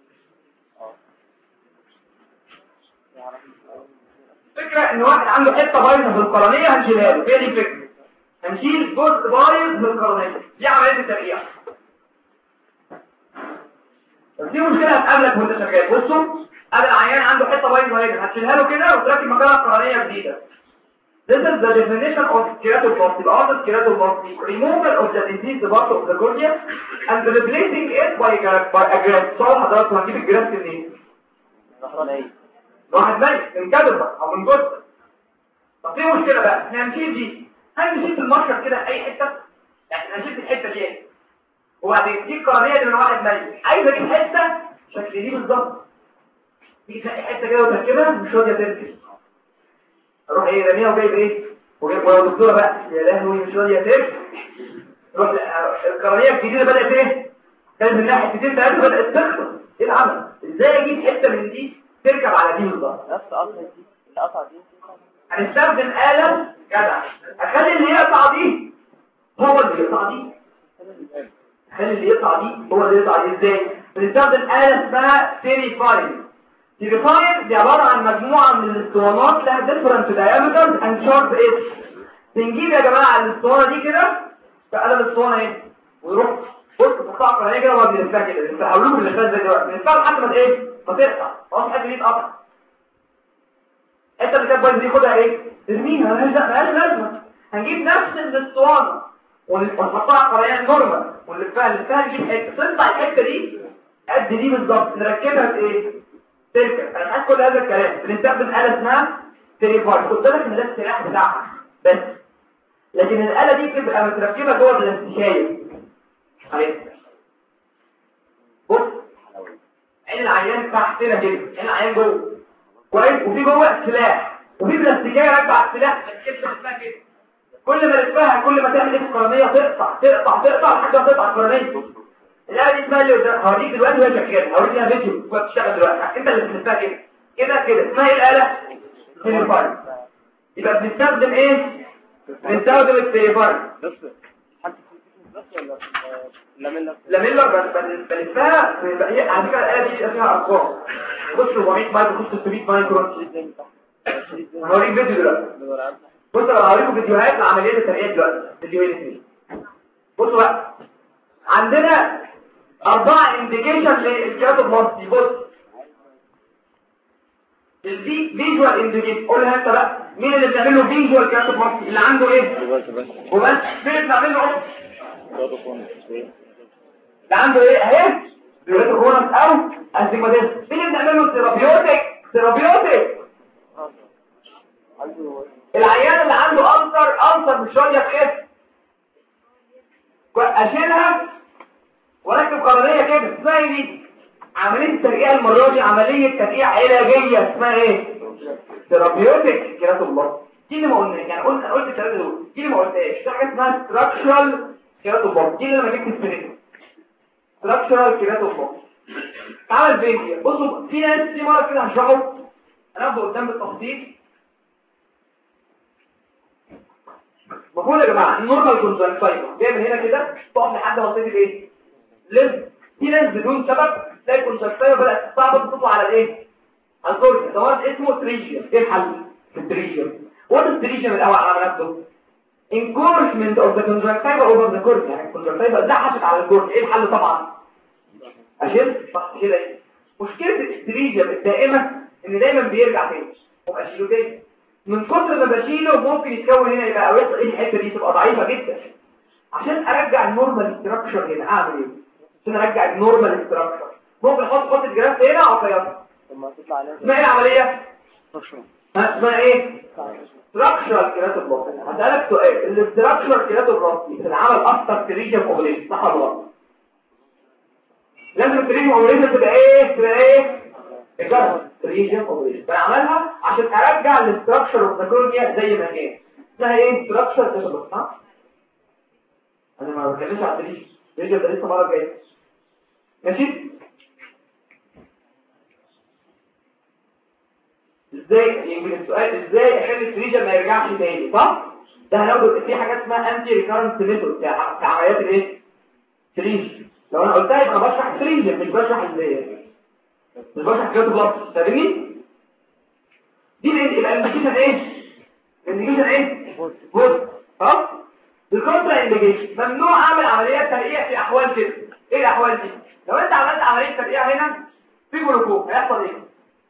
الفكره ان واحد عنده حته بايظه في القرنيه هنشيلها له هي دي الفكره هنشيل جزء بايظ من القرنيه دي عمليه الترقيه بس دي مشكله هتقابلك وانت شغال بصوا قبل العيان عنده حته بايظه هنا هتشيلها له كده وتركب مكانها قرنيه جديده This is the definition of keratoplasty. The art of keratoplasty, removal of the diseased part of the cornea and replacing it by, a- by a graft. سؤال حضرتك هنجيب الجرافت منين؟ واحد ميت من كدبة او من جثة طب في مشكلة بقى احنا هنشيل دي هل نشيل في المشرط كده اي حتة يعني هنشيل في الحتة دي ايه وبعدين دي القرنية دي من واحد ميت عايز اجيب حتة شكل دي بالظبط تيجي تلاقي حتة كده وتركبها مش راضية تركب اروح ايه راميها وجايب ايه وجايب ويا دكتورة بقى يا لهوي مش راضية تركب روح القرنية الجديدة بدأت ايه كانت من ناحية حتتين ثلاثة بدأت تخلص ايه العمل ازاي اجيب حتة من دي تركب على دي بالظبط نفس قطعة دي القطعة دي هنستخدم آلة جدع اخلي اللي يقطع دي هو اللي يقطع دي اخلي اللي يقطع دي هو اللي يقطع دي ازاي بنستخدم آلة اسمها سيريفاين سيريفاين دي عبارة عن مجموعة من الاسطوانات لها different diameters and short edge بنجيب يا جماعة الاسطوانة دي كده بقلم الاسطوانة ايه ويروح بص تقطع قرنية كده وما بنلفها كده بنفعلوه اللي خلال زي دلوقتي بنلفها لحد ما ايه ما تقطع خلاص حاجة دي اتقطع انت اللي كانت بايظه دي خدها ايه ارميها مالهاش مالهاش لازمه هنجيب نفس الاسطوانه ونحطها على قريه نورمال ونلفها نلفها نجيب حته تطلع الحته دي قد دي بالظبط نركبها في ايه تركب انا معاك كل هذا الكلام بنستخدم آلة اسمها تريفايد خد بالك ان ده السلاح بتاعها بس لكن الآلة دي بتبقى متركبه جوه الاستشايه اهي بص عين العيان تحتنا كده عين العيان جوه كويس وفي جوه سلاح وفي بلاستيكيه راكبه على السلاح الكتله اسمها كده كل ما لفها كل ما تعمل ايه في القرنيه تقطع تقطع تقطع لحد ما تقطع القرنيه الاله دي اسمها اللي قدام هوريك دلوقتي وهي شغاله هوريك لها فيديو وهي بتشتغل دلوقتي انت اللي بتلفها كده كده كده اسمها ايه الاله تليفون يبقى بنستخدم ايه بنستخدم التليفون بس حد بس ولا لاميلا لاميلا بلفها هي على فكره الاله دي بيبقى فيها ارقام خش 400 مايكرو خش 600 مايكرو هوريك فيديو دلوقتي بص انا هوريكم فيديوهات لعمليه الترقيه دلوقتي فيديوهين اثنين بصوا بقى عندنا اربعه انديكيشن للكيراتوبلاستي بص الفي فيجوال انديكيشن قولها انت بقى مين اللي بنعمل له فيجوال كيراتوبلاستي اللي عنده ايه بس بس وبس مين اللي بنعمل له اوبس برضه فون اللي عنده ايه اهي بيوتيكونس او انتيموديس مين اللي بنعمل له ثيرابيوتيك ثيرابيوتيك عنده العيان اللي عنده ألسر ألسر مش راضية تخف كو- أشيلها وأركب قرنية كده اسمها ايه دي؟ عملية الترقية المرة دي عملية ترقية علاجية اسمها ايه؟ ثيرابيوتيك كيراتو الله دي اللي ما قلناش يعني قلت قلت الثلاثة دول دي اللي ما قلتهاش في حاجة اسمها ستراكشرال كيراتو الله دي اللي انا جبت السنة ستراكشرال كيراتو الله تعال فين بصوا في ناس في مرة كده هشرحه هناخده قدام بالتفصيل مفهوم يا جماعه النورمال كونجكتيفا بيعمل هنا كده تقف لحد منطقه الايه لب في ناس بدون سبب تلاقي الكونجكتيفا بدات تصعب تطلع على الايه على الكورنيا ده مرض اسمه تريجيوم ايه الحل في التريجيوم وات التريجيوم الاول على نفسه encouragement of the conjunctiva over the cornea يعني الكونجكتيفا زحفت على الكورنيا ايه الحل طبعا اشيل صح كده ايه مشكله التريجيوم الدائمه ان دايما بيرجع تاني وبشيله تاني من كتر ما بشيله ممكن يتكون هنا يبقى او يحصل ايه الحته دي تبقى ضعيفه جدا عشان ارجع النورمال ستراكشر هنا اعمل ايه عشان ارجع النورمال ستراكشر ممكن احط خط الجراف هنا او خياطه طب ما تطلع عليها اسمها ايه العمليه ها، اسمها ايه ستراكشرال كيراتوبلاستي هسألك سؤال الاستراكشرال كيراتوبلاستي بتتعمل اكتر في ريجن اوبريشن صح ولا غلط لازم الريجن اوبريشن تبقى ايه تبقى ايه اجابه ريجن اوبريشن بعملها عشان ارجع الاستراكشر اوف ذا كورنيا زي ما هي اسمها ايه ستراكشرال كيراتوبلاستي صح انا ما بتكلمش على الريجن الريجن ده لسه مره جايه ماشي ازاي يمكن السؤال ازاي اخلي التريجر ما يرجعش تاني صح ده هناخد في حاجات اسمها انتي ريكارنت ميثود في عمليات الايه تريجر لو انا قلتها يبقى بشرح التريجر مش بشرح ازاي مش بشرح كيوتو بلس فاهمني دي اللي يبقى الانديكيشن ايه الانديكيشن ايه بص ها الكونترا انديكيشن ممنوع اعمل عمليه ترقيع في احوال كده ايه الاحوال دي لو انت عملت عمليه ترقيع هنا في جلوكوز هيحصل ايه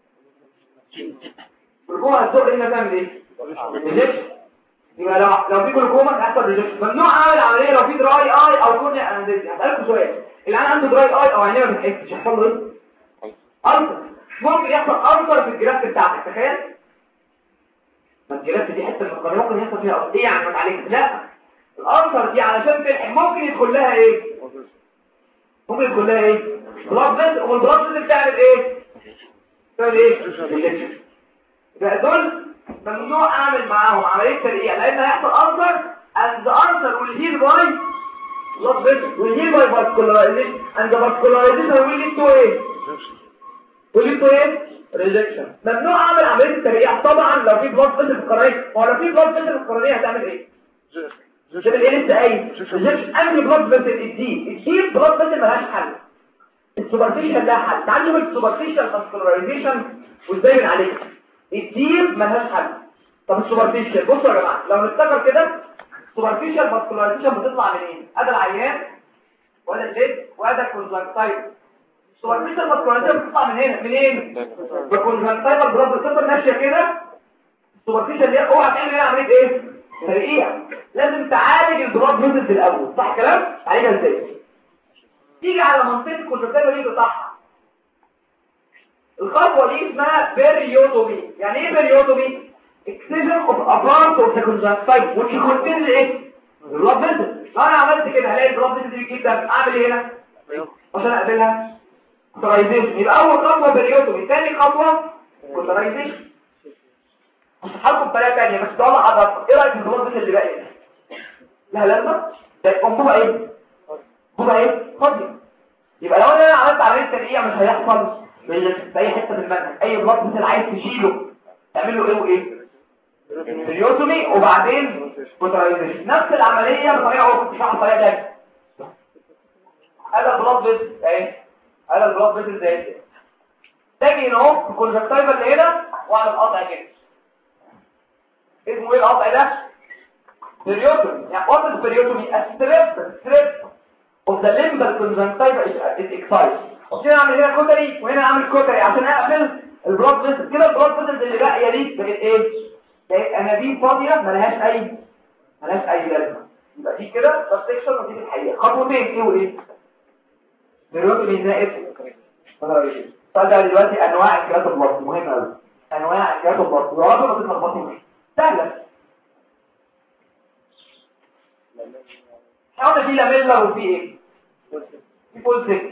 الجلوكوما هتزق هنا تعمل ايه ريجكشن يبقى لو لو في جلوكوما هيحصل ريجكشن ممنوع اعمل عمليه لو في دراي اي او كورنيا انستيزيا هسالكم سؤال اللي انا عنده دراي اي او عينيه ما بتحسش هيحصل له ايه ألسر ممكن يحصل ألسر في الجرافت بتاعتك تخيل ما الجرافت دي حته من القناه ممكن يحصل فيها ألسر. ايه يعني ما تعالجش لا الألسر دي علشان تلحق ممكن يدخل لها ايه ممكن يدخل لها ايه بلاد فيسل والبلاد فيسل بتعمل ايه تعمل ايه ريجكشن يبقى دول ممنوع اعمل معاهم عمليه ترقيع لان هيحصل ألسر and the answer will heal by blood vessel will heal by vascularization and the vascularization will lead to ايه وليد ايه ريجكشن ممنوع اعمل عمليه الترقيع طبعا لو في بلاد فيسل في القرنيه هو لو في بلاد فيسل في القرنيه هتعمل ايه تعمل ايه لسه قايل ريجكشن انهي بلاد فيسل الدي الدي بلاد فيسل ملهاش حل السوبرفيشال لها حل تعال نشوف السوبرفيشال فاسكولارايزيشن وازاي بنعالجها الدي ملهاش حل طب السوبرفيشال بصوا يا جماعه لو نفتكر كده السوبرفيشال فاسكولارايزيشن بتطلع منين ادي العيان وادي الجد وادي الكونجكتايف السوبرفيشال فاسكولارايزيشن بتطلع من هنا منين بالكونجكتايف البلاد بتفضل ماشيه كده السوبرفيشال دي اوعى تعمل هنا عمليه ايه ترقيع لازم تعالج البلاد فيسلز الاول صح كلام تعالجها ازاي تيجي على منطقه الكونجكتيفا دي تقطعها الخطوه دي اسمها بيريوتومي يعني ايه بيريوتومي excision of a part of the conjunctiva which contains ايه البلاد فيسل لو انا عملت كده هلاقي البلاد فيسل دي جدا اعمل ايه هنا عشان اقابلها كوترايزيشن يبقى اول خطوه بيريوتومي ثاني خطوه كوترايزيشن هحطه بطريقه ثانيه بس ده والله حضرتك ايه رايك في البلاد فيسل اللي باقي ده؟ لا لازمه ده انبوبه ايه انبوبه ايه فاضيه يبقى لو انا عملت عمليه ترقيع مش هيحصل في اي حته من المنهج اي بلاد فيسل عايز تشيله تعمل له ايه وايه بريوتومي وبعدين كوترايزيشن نفس العمليه بطريقه اخرى مش بطريقه ثانيه هذا البلاد فيسل اهي هذا البلاد فيسل زي كده تاجي هنا اهو في الكونجكتيفا اللي هنا واعمل قطع كده اسمه ايه القطع ده بريوتومي يعني وات از بريوتومي ستريب ستريب اوف ذا ليمبال كونجكتيفا از اكسايز وكده اعمل هنا كوتري وهنا اعمل كوتري عشان اقفل البلاد فيسل كده البلاد فيسل اللي باقيه دي بقت ايه بقت انابيب فاضيه ملهاش اي ملهاش اي لازمه يبقى دي كده سكشن ودي في الحقيقه خطوتين ايه وايه بريوتومي زائد طلع دلوقتي انواع الكرات البلط مهم قوي انواع الكرات البلط ورابط ما تتلخبطوش سهله احنا في لاميلا وفي ايه في فول سيك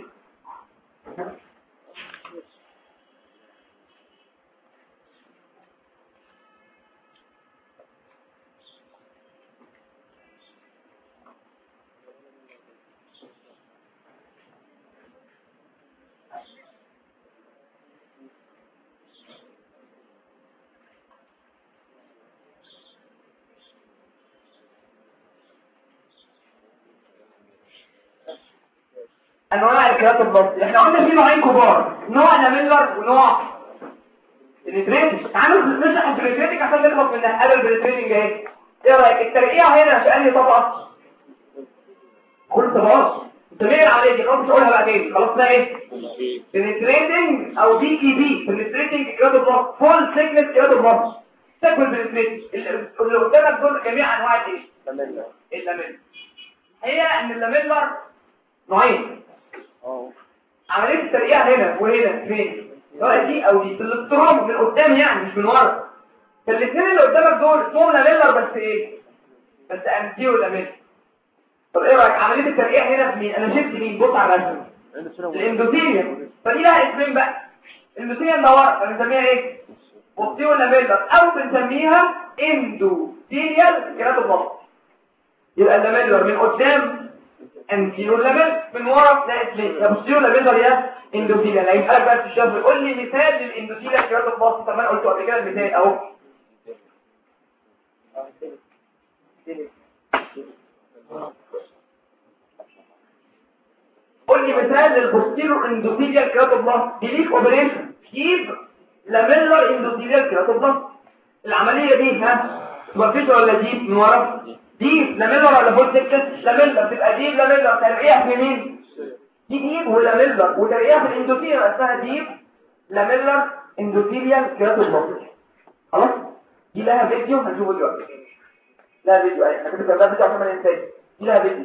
انواع الكرات البلط احنا قلنا في نوعين كبار نوع لاميلر ونوع بنتريتنج تعالوا نشرح البنتريتنج عشان نخلص منها قبل البنتريتنج اهي ايه رايك الترقيع هنا في انهي طبقه كل طبقات انت مين العمليه دي خلاص مش هقولها بقى تاني خلاص اسمها ايه بنتريتنج او دي اي بي بنتريتنج ايرادو بلوك فول سيكنس ايرادو بلوك تاكل بنتريتنج اللي قدامك دول جميع انواع الايه تمام اللاميلر هي ان اللاميلر نوعين اه عمليه الترقيع هنا وهنا فين سواء دي او دي في الاستروم من قدام يعني مش من ورا فالاثنين اللي قدامك دول اسمهم لاميلر بس ايه بس انتيو لاميلر طب ايه رايك عمليه الترقيع هنا في مين انا شفت مين بص على الرسم الاندوثيليوم فدي لها اسمين بقى الاندوثيليوم ده ورا فبنسميها ايه بوستيو لاميلر او بنسميها اندوثيليال كيراتوبلاست يبقى اللاميلر من قدام انتيور لاميلر من ورا ده اسمين يا بوستيو لاميلر يا اندوثيليال هيسالك بقى في الشفر قول لي مثال للاندوثيليال كيراتوبلاست طب ما انا قلته قبل كده المثال اهو قول لي مثال للبوستيرو اندوثيليال كيراتوبلاست دي ليك اوبريشن كيف لاميلر اندوثيليال كيراتوبلاست العمليه دي ها سوبرفيشال ولا ديب من ورا ديب لاميلر ولا فول سيكتس لاميلر تبقى ديب لاميلر ترقيع في مين دي ديب ولاميلر وترقيع في الاندوثيليال اسمها ديب لاميلر اندوثيليال كيراتوبلاست خلاص دي لها فيديو هنشوفه دلوقتي لها فيديو اهي انا كنت ده فيديو عشان ما ننساش دي لها فيديو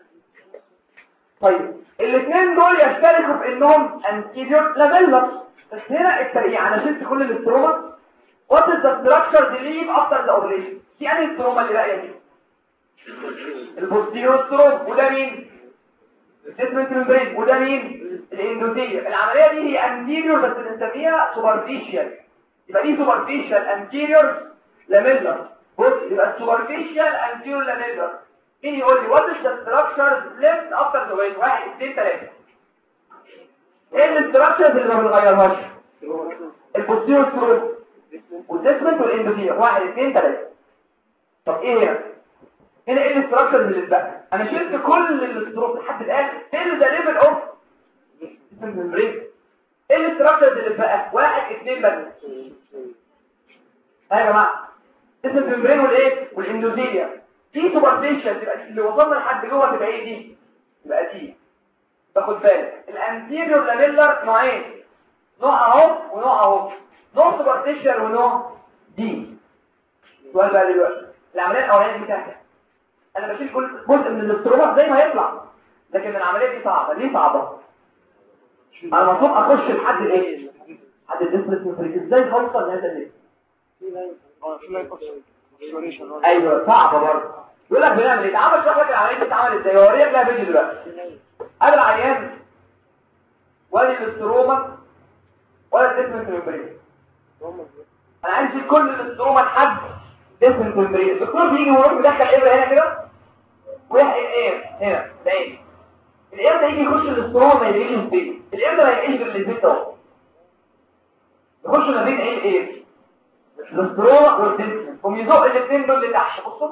طيب الاثنين دول يشتركوا في انهم anterior lamellar بس هنا الترقيع انا شلت كل الاستروما what is the structure believe after the operation في انهي استروما اللي باقيه دي البوستيريور ستروم وده مين الديسمنت ممبرين وده مين الاندوثيليا العمليه دي هي anterior بس بنسميها superficial يبقى دي superficial anterior lamellar بص يبقى superficial anterior lamellar مين يقول لي what is the structure left after the weight واحد اثنين ثلاثة ايه الستراكشرز اللي ما بنغيرهاش البوستيريور ستروم والديسمنت والاندوثيليا واحد اثنين ثلاثة طب ايه هنا هنا ايه الستراكشرز اللي اتبقى انا شلت كل الاستروم لحد الان فين ذا ليفل اوف ممبرين ايه الستراكشرز اللي اتبقى واحد اثنين بس ها يا جماعه ديسمنت ممبرين والايه والاندوثيليا في سوبرفيشال تبقى اللي وصلنا لحد جوه تبقى ايه دي تبقى دي تاخد بالك الانتيريور لاميلر نوعين نوع اهو ونوع اهو نوع سوبرفيشال ونوع دي سؤال بقى دلوقتي العمليه الاولانيه بتاعتها انا بشيل كل جزء من الاستروما زي ما يطلع لكن العمليه دي صعبه ليه صعبه انا المفروض اخش لحد ايه لحد الديسبليس ازاي هوصل لهذا الليفل ايوه صعبه برضه يقول لك بنعمل ايه تعال اشرح لك العمليه بتتعمل ازاي اوريك لها فيديو دلوقتي ادي العيان وادي الاستروما ولا الديسمنت ممبرين انا عايز اشيل كل الاستروما لحد ديسمنت ممبرين الدكتور بيجي ويروح مدخل ابره هنا كده ويحقن ايه هنا ده ايه القرد يجي يخش الاستروما ما يلاقيش فين القرد ما يلاقيش غير البيت اهو يخش ما بين ايه ايه الاستروما والديسمنت هم يزق الاثنين دول لتحت بصوا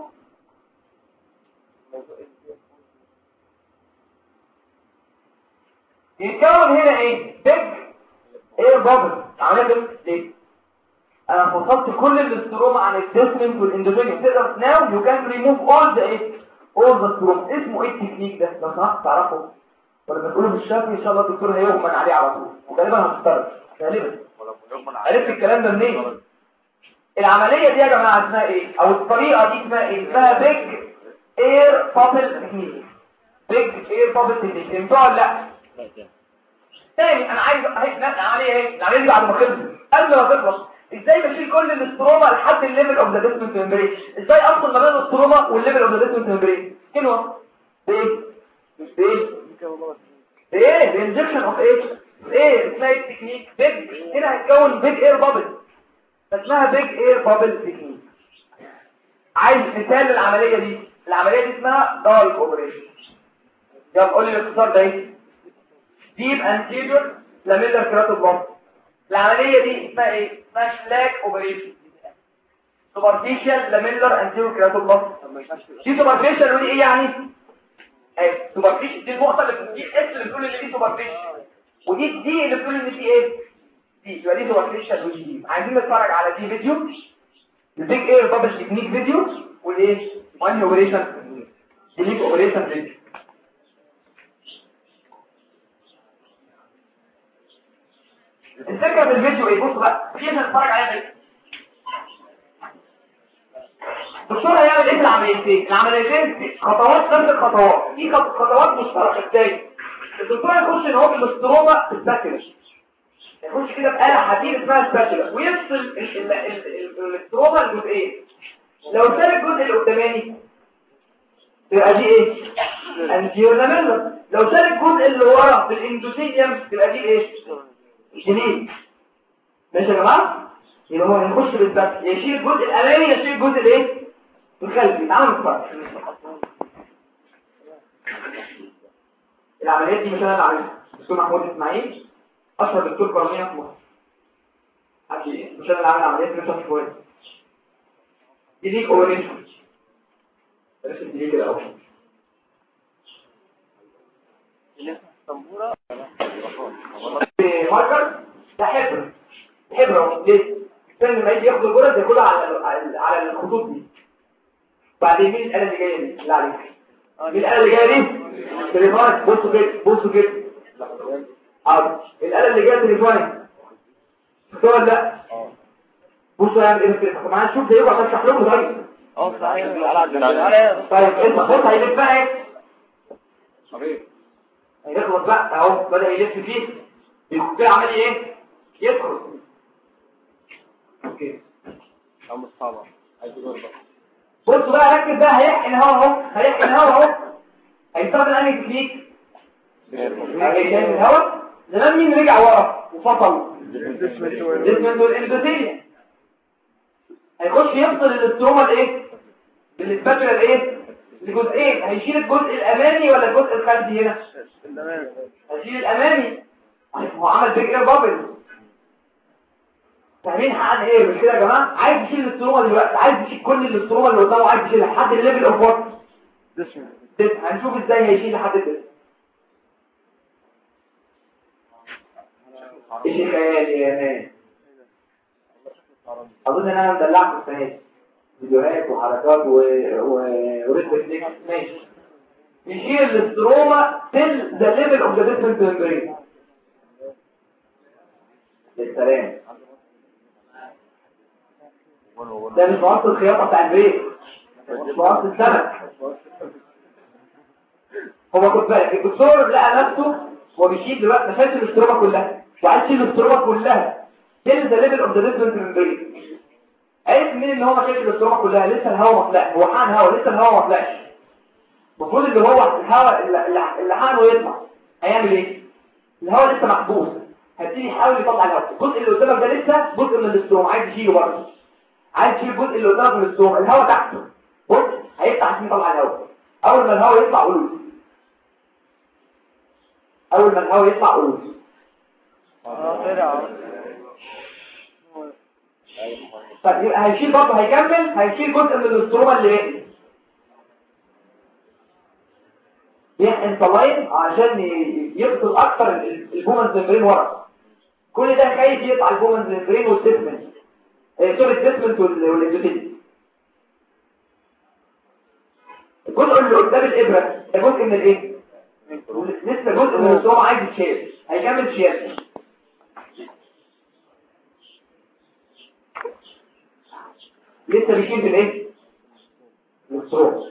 يتكون هنا ايه بيج ايه بابل عمليه بيج ليه انا فصلت كل الاستروما عن الديسمنت والاندوجينيوم تقدر ناو يو كان ريموف اول ذا ايه اول ذا ستروم اسمه ايه التكنيك ده لو سمحت تعرفه ولا بتقوله بالشكل ان شاء الله الدكتور هيغمن عليه على طول وغالبا هتختار غالبا عرفت الكلام ده منين العمليه دي يا جماعه اسمها ايه او الطريقه دي اسمها ايه اسمها بيج اير بابل تكنيك بيج اير بابل تكنيك فهمتوها ولا لا تاني انا عايز العمليه ايه العمليه دي بعد ما خلصت قبل ما تخلص ازاي بشيل كل الاستروما لحد الليفل اوف ذا ديسمنت ممبرين ازاي اوصل ما بين الاستروما والليفل اوف ذا ديسمنت ممبرين كلمه ايه ايه ايه الانجكشن اوف ايه ايه اسمها التكنيك بيج هنا هتكون بيج اير بابل اسمها بيج اير بابل تكنيك عايز مثال للعمليه دي العمليه دي اسمها دايك اوبريشن يلا قول لي الاختصار ده ايه ديب انتيريور لاميلر كراتوبلاست العمليه دي اسمها ايه اسمها شلاك اوبريشن سوبرفيشال لاميلر انتيريور كراتوبلاست دي سوبرفيشال ودي ايه يعني ايه سوبرفيشال دي النقطه اللي دي الاس اللي بتقول ان دي سوبرفيشال ودي دي اللي بتقول ان دي ايه دي يبقى دي سوبرفيشال ودي عايزين نتفرج على دي فيديو البيج اير بابل تكنيك فيديو والايه ماني اوبريشن ديليت اوبريشن فيديو الفكره في الفيديو ايه بص بقى في نتفرج عليها الدكتور هيعمل ايه في العمليتين العمليتين خطوات نفس الخطوات في خطوات مشتركه ازاي الدكتور هيخش ان هو بالاستروما الساكنه يخش كده بآلة حديد اسمها سباتشولا ويفصل الاستروما لجزئين لو شال الجزء اللي قداماني تبقى دي ايه انتيورناميلا لو شال الجزء اللي ورا في الاندوثيليوم تبقى دي ايه جنين ماشي يا جماعه يبقى هو هيخش بالبس يشيل الجزء الامامي يشيل الجزء الايه الخلفي تعالوا نتفرج العمليات دي مش انا اللي عاملها دكتور محمود اسماعيل اشهر دكتور قرنيه في مصر حكي مش انا اللي عامل عمليات مش في كويس دي ليك اورينشن بلاش دي ليك الاول ماركر ده حبر حبر ليه كان لما يجي ياخد الجرس ياخدها على على الخطوط دي بعدين مين الآلة اللي جايه دي لا عليك مين الآلة اللي جايه دي تليفون بصوا كده بصوا كده حاضر الآلة اللي جايه تليفون شفتوها ولا لا بصوا يعمل ايه كده طب معانا نشوف ده يبقى عشان اشرح لكم طيب اه صحيح طيب انت بص هيلف بقى ايه هيخلص بقى اهو بدأ يلف فيه يبقى عمل ايه يدخل اوكي أم الصعبة عايز يقول بقى بصوا بقى ركز بقى هيحقن هوا اهو هيحقن هوا اهو هيستخدم انهي تكنيك هيحقن الهوا زمان مين رجع ورا وفصل ديسمنت والاندوثيليا هيخش يفصل الاستروما الايه بالسباتولا الايه لجزئين هيشيل الجزء الامامي ولا الجزء الخلفي هنا هيشيل الامامي هو عمل بيج اير بابل فاهمين حقن ايه مش كده يا جماعه عايز يشيل الاستروما دلوقتي عايز يشيل كل الاستروما اللي قدامه عايز يشيلها لحد الليفل اوف وات هنشوف ازاي هيشيل لحد كده ايش الخيال يا مان اظن ان انا مدلعكم السنه دي فيديوهات وحركات و و وريد ماشي يشيل الاستروما till the level of the distant membrane للسلام ده مش مقص الخياطة بتاع البيت مش مقص السمك هو خد بالك الدكتور لقى نفسه هو بيشيل دلوقتي ما شالش الاستروما كلها وعايز يشيل الاستروما كلها till the level of the distant membrane عرف منين ان هو ما شالش الاستروما كلها لسه الهواء ما طلعش هو حان هواء لسه الهواء ما طلعش المفروض اللي هو الهواء اللي- اللي حانه يطلع هيعمل ايه الهواء لسه محبوس هيبتدي يحاول يطلع الهواء الجزء اللي قدامك ده لسه جزء من الاستروما عايز يشيله برضه عايز تشيل الجزء اللي قدامك من الاستروما الهواء تحته بص هيفتح عشان يطلع الهواء اول ما الهواء يطلع قول اول ما الهواء يطلع قول اه طلع طيب يبقى هيشيل برضه هيكمل هيشيل جزء من الاستروما اللي باقي يحقن صلاين عشان ي- يفصل اكتر ال- البومنز ممبرين ورا كل ده خايف يقطع البومنز ممبرين والسيسمنت آه، سوري السيسمنت والاكزوتيد الجزء اللي قدام الابره ده جزء من الايه لسه جزء من الاستروما عايز يتشال هيكمل شيل لسه بيشيل في الايه الاستروما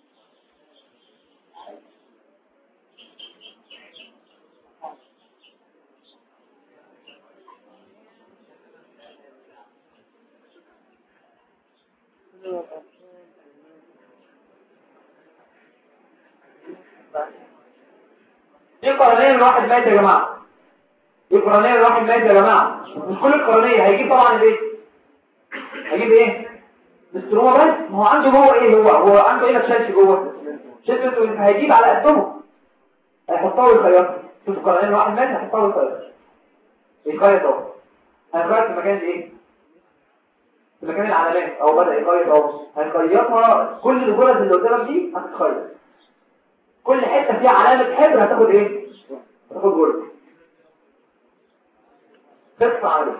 دي قرنية الواحد مات يا جماعة دي قرنية الواحد مات يا جماعة مش كل القرنية هيجيب طبعا الايه هيجيب ايه الاستروما بس ما هو عنده جوه ايه هو هو عنده ايه ما تشالش جوه شفت هيجيب على قدهم هيحطها الخياط شوف القرنية الواحد مات هيحطها الخياط يخيط اهو هيخيط في مكان ايه في مكان العلامات او بدأ يخيط اهو هيخيطها كل الغرز اللي قدامك دي هتتخيط كل حتة فيها علامة حبر هتاخد ايه هتاخد جرد تطلع عليه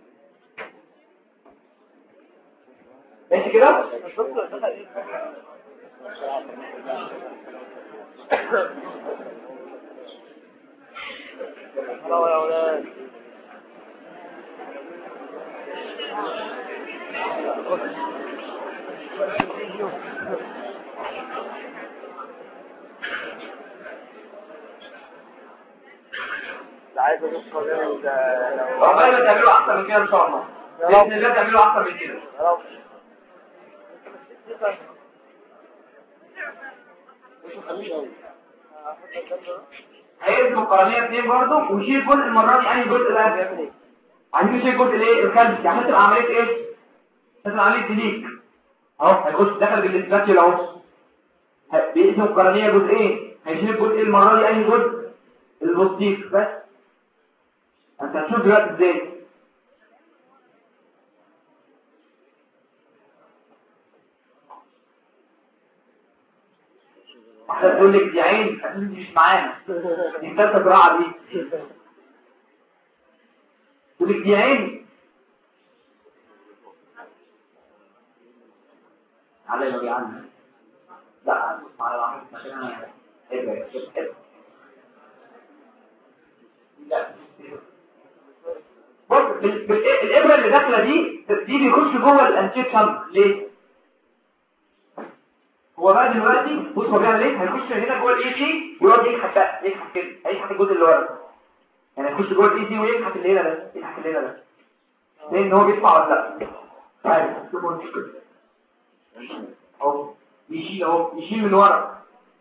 ماشي كده الدكتور دخل ايه هلا يا ولاد عايز ادخل لو ربنا تعملوا احسن من كده ان شاء الله باذن الله تعملوا احسن من كده هيقسم القرنية اتنين برضه ويشيل جزء المرة دي انهي جزء بقى عايزين يشيل جزء الايه الخلفي يعني هتبقى عملية ايه؟ هتبقى عملية ديليك اهو هيخش دخل بالاسباتيول اهو ه- بيقسم القرنية جزئين هيشيل الجزء المرة دي انهي جزء البوستيك بس انت هتشوف دلوقتي ازاي واحدة تقول لك دي عين أكيد دي مش معانا دي التالتة زراعة دي تقول لك دي عين على اللي بيعلم لا على واحد عشان انا ابعد ابعد لا بص بال- بال- الابره اللي داخله دي دي بيخش جوه الانتيك شامبر ليه هو بقى دلوقتي بص هو بيعمل ايه هيخش هنا جوه الاي سي ويقعد يكحت بقى يكحت كده هيكحت الجزء اللي ورا يعني هيخش جوه الاي سي ويكحت اللي هنا ده يكحت اللي هنا ده لان هو بيطلع ولا لا طيب شوفوا انتوا كده اهو يشيل اهو يشيل من ورا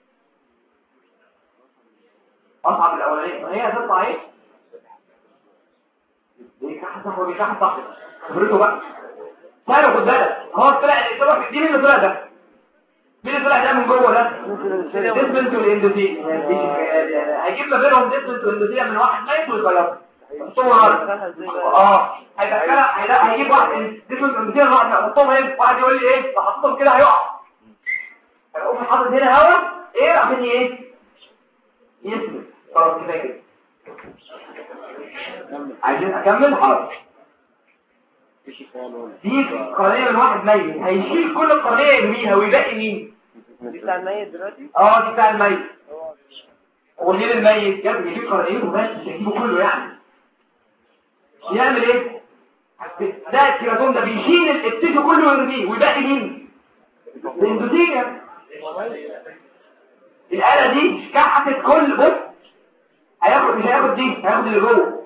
اصعب الاولانيه هي هتطلع ايه بيكحت هو بيكحت صح خبرته بقى تعالوا خد بالك هو طلع السبب دي مين اللي طلع ده مين اللي طلع ده من جوه ده ديسمنت والاندوثيل هيجيب ما بينهم ديسمنت والاندوثيل من واحد ميت ويغيره صور اه هيدخلها هيدا- هيجيب واحد ديسمنت والاندوثيل واحد يحطهم هنا واحد يقول لي ايه لو كده هيقع هيقوم حاطط هنا هوا ايه عشان ايه يسند خلاص كده كده عايزين اكمل حاضر دي قرنية من واحد ميت هيشيل كل القرنية يرميها ويبقي مين دي بتاع الميت دلوقتي اه دي بتاع الميت ومين الميت جاب يجيب قرنية وبس مش هيجيبه كله يعني يعمل ايه ده الكيراتون ده بيشيل التيشو كله ويرميه ويبقي مين الاندوثيليا الآلة دي كحت كل بص هياخد مش هياخد دي هياخد اللي جوه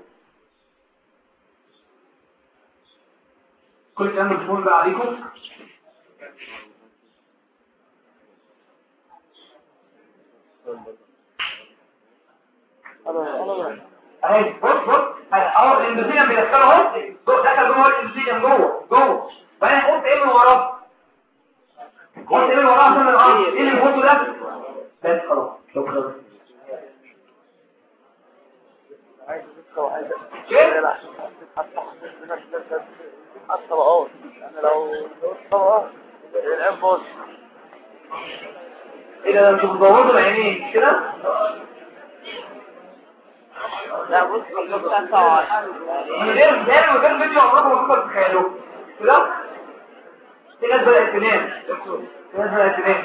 كل الكلام ده مش مهم بقى عليكم انا انا اهي بص بص اهو الاندوثيليوم بيدخله اهو جوه- دخل جوه الاندوثيليوم جوه جوه بعدين قلت ايه من وراه قلت ايه من وراه عشان الارض ايه اللي بيحطه ده بس خلاص شكرا عايز ادخل عايز كده لا حتى حتى طبقات انا لو لو طبقات العين باظ ايه ده انتوا بتدوروا العينين مش كده لا بص بتاع ساعة من غير ده من غير فيديو عمركم ما كنتوا تتخيلوه كده في ناس بدأت تنام في ناس بدأت تنام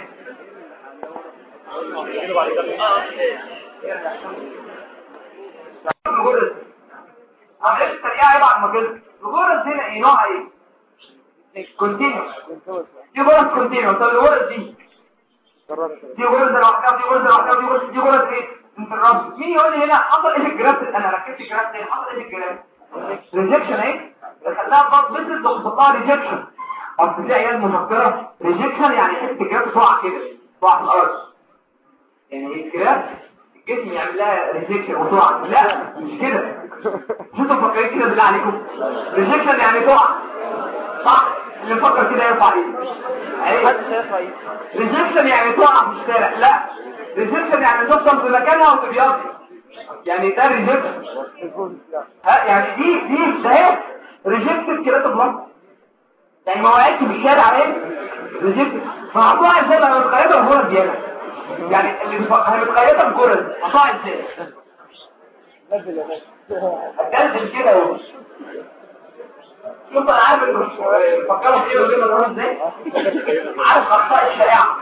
الغرز عملية الترقيع يبعد ما كده الغرز هنا ايه نوعها ايه كونتينوس دي غرز كونتينوس طب الغرز دي دي غرز لوحدها ودي غرز لوحدها ودي غرز دي غرز ايه انفراد مين يقول لي هنا حصل ايه في الجراف انا ركبت الجراف ده حصل ايه في الجراف ريجكشن ايه خلاها ضغط مثل ضغطها ريجكشن اصل في عيال مفكره ريجكشن يعني حته الجراف تقع كده تقع في الارض يعني ايه الجراف الجسم يعمل لها ريجكشن وتقع لا مش كده مش انتوا مفكرين كده بالله عليكم ريجكشن يعني تقع صح اللي مفكر كده يرفع ايده حد ايه شايف ايه ريجكشن يعني تقع في الشارع لا ريجكشن يعني تفضل في مكانها وتبيض يعني ده ريجكشن ها يعني دي دي ده ريجكتد كده بلس يعني ما وقعتش في الشارع ايه ريجكتد فهتقع ازاي لما متخيطه بجرد زياده يعني اللي متخيطه بجرد هتقع ازاي اتكلم كده اهو شوف انا عارف انه فكروا في ايه وجبنا الرز ازاي عارف اخطاء الشريعه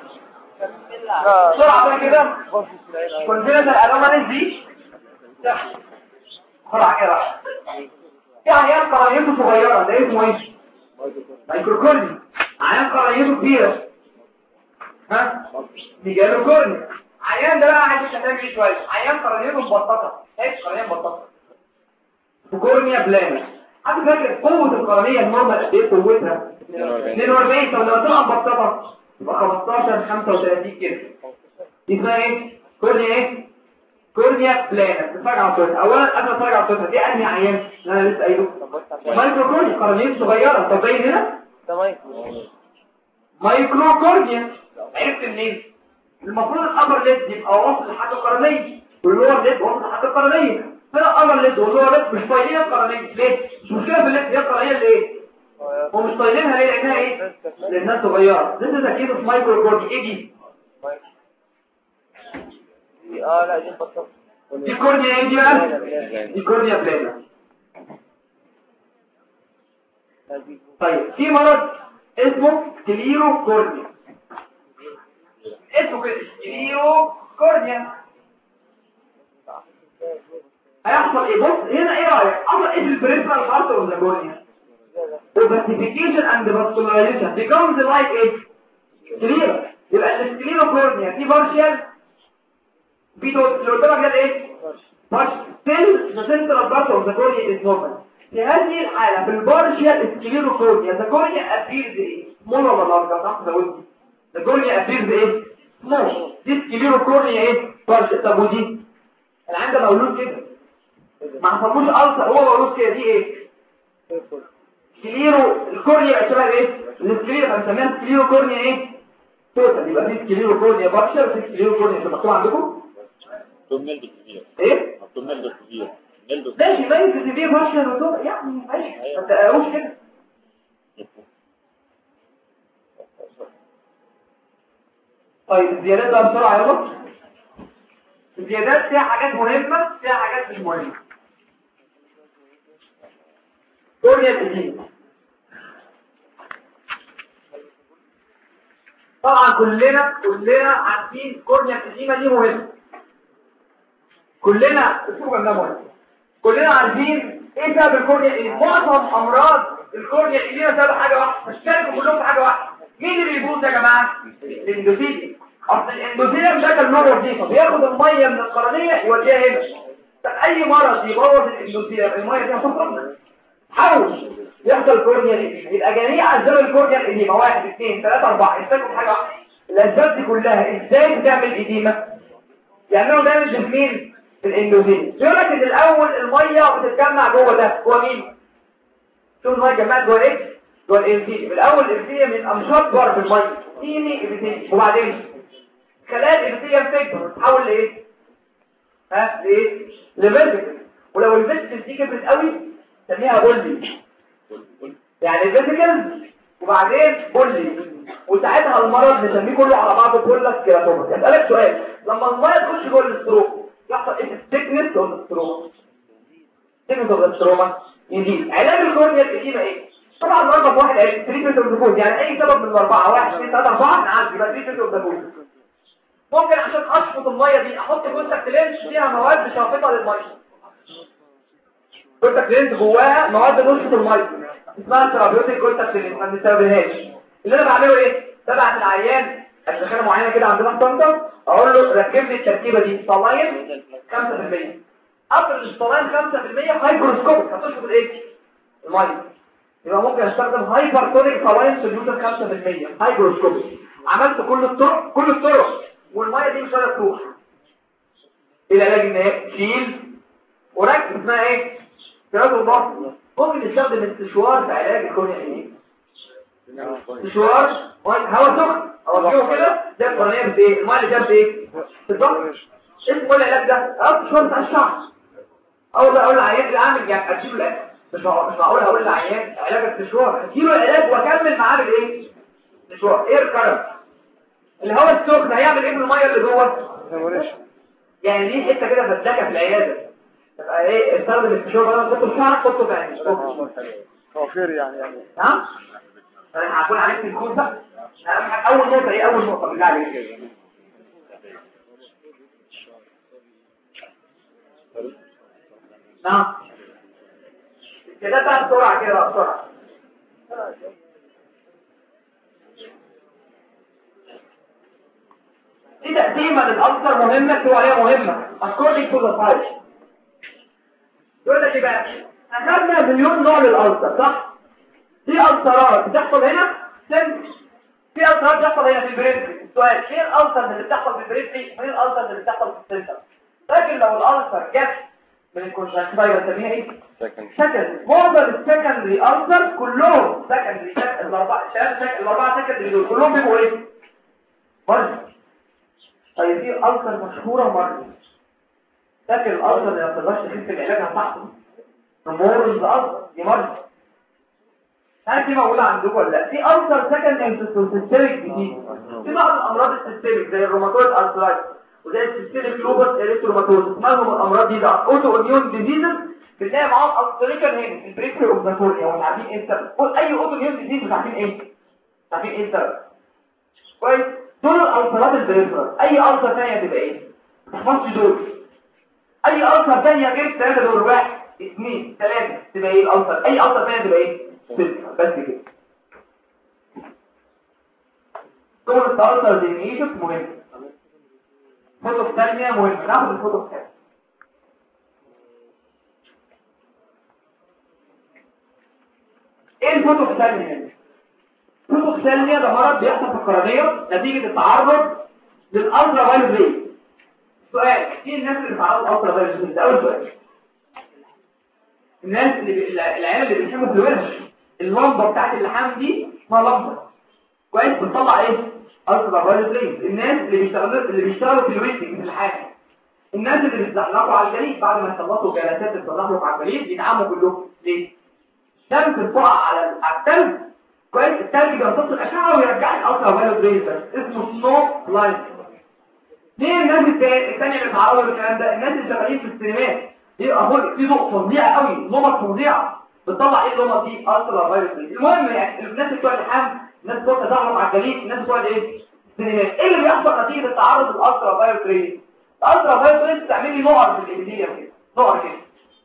بسرعه بقى كده كونجنتال الانوماليز دي بسرعه كده في عيان قرنيته صغيره ده اسمه ايه مايكروكورني عيان قرنيته كبيره ها ميجالوكورني عيان ده بقى عايز تهتم بيه شويه عيان قرنيته مبططه ايه قرنيه مبططه كورنيا بلانا حد فاكر قوه القرنيه النورمال قد ايه قوتها 42 طب لو طلع مبططه يبقى 15 35 كده دي اسمها ايه كورنيا ايه كورنيا بلانا تتفرج على صوتها اولا قبل ما اتفرج على صوتها دي انهي عيان اللي انا لسه قايله مايكرو كورنيا قرنيه صغيره طب باين هنا ده مايك مايكرو كورنيا عرفت منين المفروض الابر ليد يبقى واصل لحد القرنيه واللور ليد واصل لحد القرنيه هنا الابر ليد واللور ليد مش طايلين القرنيه ليه مش مشكله في الليد هي القرنيه اللي ايه هو مش طايلينها ليه لانها ايه لانها صغيره ده ده كده في مايكرو كورنيا ايه دي اه لا دي بطل دي كورنيا ايه دي بقى دي كورنيا بلانا طيب في مرض اسمه كليرو كورنيا اسمه كده كليرو كورنيا هيحصل ايه بص هنا ايه رايك حصل ايه في البريفرال بارت اوف ذا كورنيا opacification and vascularization becomes like ايه clear يبقى السكليرو كورنيا في بارشال في دوت اللي قدامك ده ايه partial still the central part of the cornea is normal في هذه الحالة في البارشال سكليرو كورنيا the cornea appears ايه small ولا large صح زودني the cornea appears ايه small دي سكليرو كورنيا ايه partial طب ودي انا عندي مولود كده ما حصلوش ألسر هو مولود كده دي ايه سكليرو الكورنيا شبه ايه السكليرو هنسميها سكليرو كورنيا ايه توتال يبقى في سكليرو كورنيا بارشال وفي سكليرو كورنيا مش مكتوب عندكم مكتوب نلبس كبير ايه مكتوب نلبس كبير نلبس ماشي باين في دي بارشال وتوتال يعني ماشي ما تقراوش كده طيب الزيادات بقى بسرعه يلا الزيادات فيها حاجات مهمه فيها حاجات مش مهمه كورنيا الإديمة طبعا كلنا كلنا عارفين كورنيا الإديمة دي مهمة كلنا اسمه ده مهم كلنا عارفين ايه سبب الكورنيا الإديمة معظم أمراض الكورنيا الإديمة سبب حاجة واحدة اشتركوا كلهم في حاجة واحدة مين اللي بيبوظ يا جماعة؟ الاندوثيليوم اصل الاندوثيليوم شكل نوع وظيفة بياخد المية من القرنية يوديها هنا طب اي مرض يبوظ الاندوثيليوم المية دي هتخرج حاول يحصل كورنيا الإديمة يبقى جميع أسباب الكورنيا الإديمة واحد اثنين ثلاثة أربعة يستكوا في حاجة واحدة الأسباب دي كلها إزاي بتعمل إديمة؟ يعملوا دامج في مين؟ في الإندوزين يقول لك إن الأول المية بتتجمع جوه ده جوه مين؟ شوف المية اتجمعت جوه إيه؟ جوه الإنسيليوم الأول الإنسيليوم من أمشاط جوه في المية تيني إبتيليوم وبعدين خلايا الإبتيليوم تكبر تتحول لإيه؟ ها؟ لإيه؟ لفيزيكال ولو الفيزيكال دي كبرت قوي سميها بولي يعني فيزيكال وبعدين بولي وساعتها المرض نسميه كله على بعضه كله كيراتوما اسالك سؤال لما الميه تخش جوه الاستروك يحصل ايه الثيكنس اوف الاستروك ثيكنس اوف الاستروما يزيد علاج الكورنيا القديمه ايه طبعا رقم واحد ايه تريتمنت اوف ذا يعني اي سبب من الاربعه واحد اثنين ثلاثه اربعه نعالج يبقى تريتمنت اوف ذا ممكن عشان اشفط الميه دي احط كونتاكت لينس فيها مواد شافطه للميه كونتاكت لينس جواها مواد نشفط الميه اسمها ثيرابيوتيك كونتاكت لينس ما بنستخدمهاش اللي انا بعمله ايه ببعت العيان ادخله معينه كده عندنا في طنطا اقول له ركب لي التركيبه دي صلاين 5% قبل الصلاين 5% هايبروسكوب هتشفط الايه الميه يبقى ممكن استخدم هايبرتونيك صلاين سوليوشن 5% هايبروسكوب عملت كل الطرق كل الطرق والميه دي مش راضيه تروح العلاج النهائي شيل وركز اسمها ايه ثلاثة البطن ممكن نستخدم السشوار في علاج الكورنيا ايه سشوار هواء سخن او جو كده ده القرنيه بت ايه الميه اللي جاب ايه بالظبط اسمه العلاج ده اه سشوار بتاع الشعر اول بقى اقول للعيان اللي اعمل يعني اديله العلاج مش معقول مش معقول اقول للعيان علاج السشوار اديله العلاج واكمل معاه بالايه سشوار اير كارنت الهواء السخن هيعمل ايه بالميه اللي جوه يعني دي حته كده فداكه في العياده تبقى ايه استخدم الفيشور بدل ما تحطه في شعرك حطه في عينك هو خير يعني يعني نعم انا هكون عليك الكود ده أهم حاجة- اول نقطه ايه اول نقطه بالله عليك نعم كده بقى بسرعه كده بسرعه دي تقسيمه للألسر مهمه تقول عليها مهمه according to the size يقول لك ايه بقى اخذنا مليون نوع للألسر صح في ألسرات بتحصل هنا سن في ألسرات بتحصل هنا في البريفري السؤال ايه الألسر اللي بتحصل في البريفري وايه الألسر اللي بتحصل في السنتر لكن لو الألسر جت من الكونجكتيفا بنسميها ايه سكندري معظم السكندري ألسر كلهم سكندري الأربعة الشباب الأربعة سكندري دول كلهم بيبقوا ايه مرض طيب في ألسر مشهورة مرض لكن الألسر اللي ما بتقدرش تخف العلاج بتاعته رمورز ألسر دي مرض هل دي موجودة عندكم ولا لا في ألسر سكند انتستوسيستيميك جديد في بعض الأمراض السيستميك زي الروماتويد ألسرايت وزي السيستميك لوبس اريثروماتوز اسمهم الأمراض دي بقى أوتو إميون ديزيزز بتلاقي معاهم ألسريكال هنا في البريكري أوف ذا كورنيا ومش عارفين إيه السبب قول أي أوتو إميون ديزيز مش عارفين إيه مش عارفين إيه السبب كويس دول الألسرات البريفرال أي ألسر ثانية تبقى إيه؟ ما تحفظش دول أي ألسر ثانية غير الثلاثة دول واحد اثنين ثلاثة تبقى إيه الألسر أي ألسر ثانية تبقى إيه؟ ستة بس كده دول الألسر دينيشن مهم فوتو ثانية مهم ناخد الفوتو الثانية ايه الفوتو الثانية هنا؟ الفوتو الثانية ده مرض بيحصل في القرنية نتيجة التعرض للألترا فايلوت ري سؤال ايه الناس اللي بيتعرضوا للألترا فايلوت ري ده أول سؤال الناس اللي بي... العيال اللي بيحبوا في الورش اللمبة بتاعت اللحام دي اسمها لمبة كويس بتطلع ايه؟ ألترا فايلوت ري الناس اللي بيشتغلوا اللي بيشتغلوا في الويتنج في الحاجة الناس اللي بيتزحلقوا على الجليد بعد ما يخلصوا جلسات التزحلق على الجليد بيتعاموا كلهم ليه؟ الشمس بتقع على على الثلج كويس الثلج بيمتص الاشعه ويرجع لك الترا فايولوت ريز بس اسمه سنو لايت ليه الناس التا- الثانيه اللي بيتعرضوا للكلام ده الناس اللي شغالين في السينمات ايه اهو في ضوء فظيع قوي نمط فظيعه بتطلع ايه النمط دي الترا فايولوت ريز المهم يعني الناس بتوع اللحام الناس بتوع التزحلق على الجليد الناس بتوع ايه السينمات ايه اللي بيحصل نتيجه التعرض للالترا فايولوت ريز الالترا فايولوت ريز بتعمل لي نقر في الابيثيليوم كده نقر كده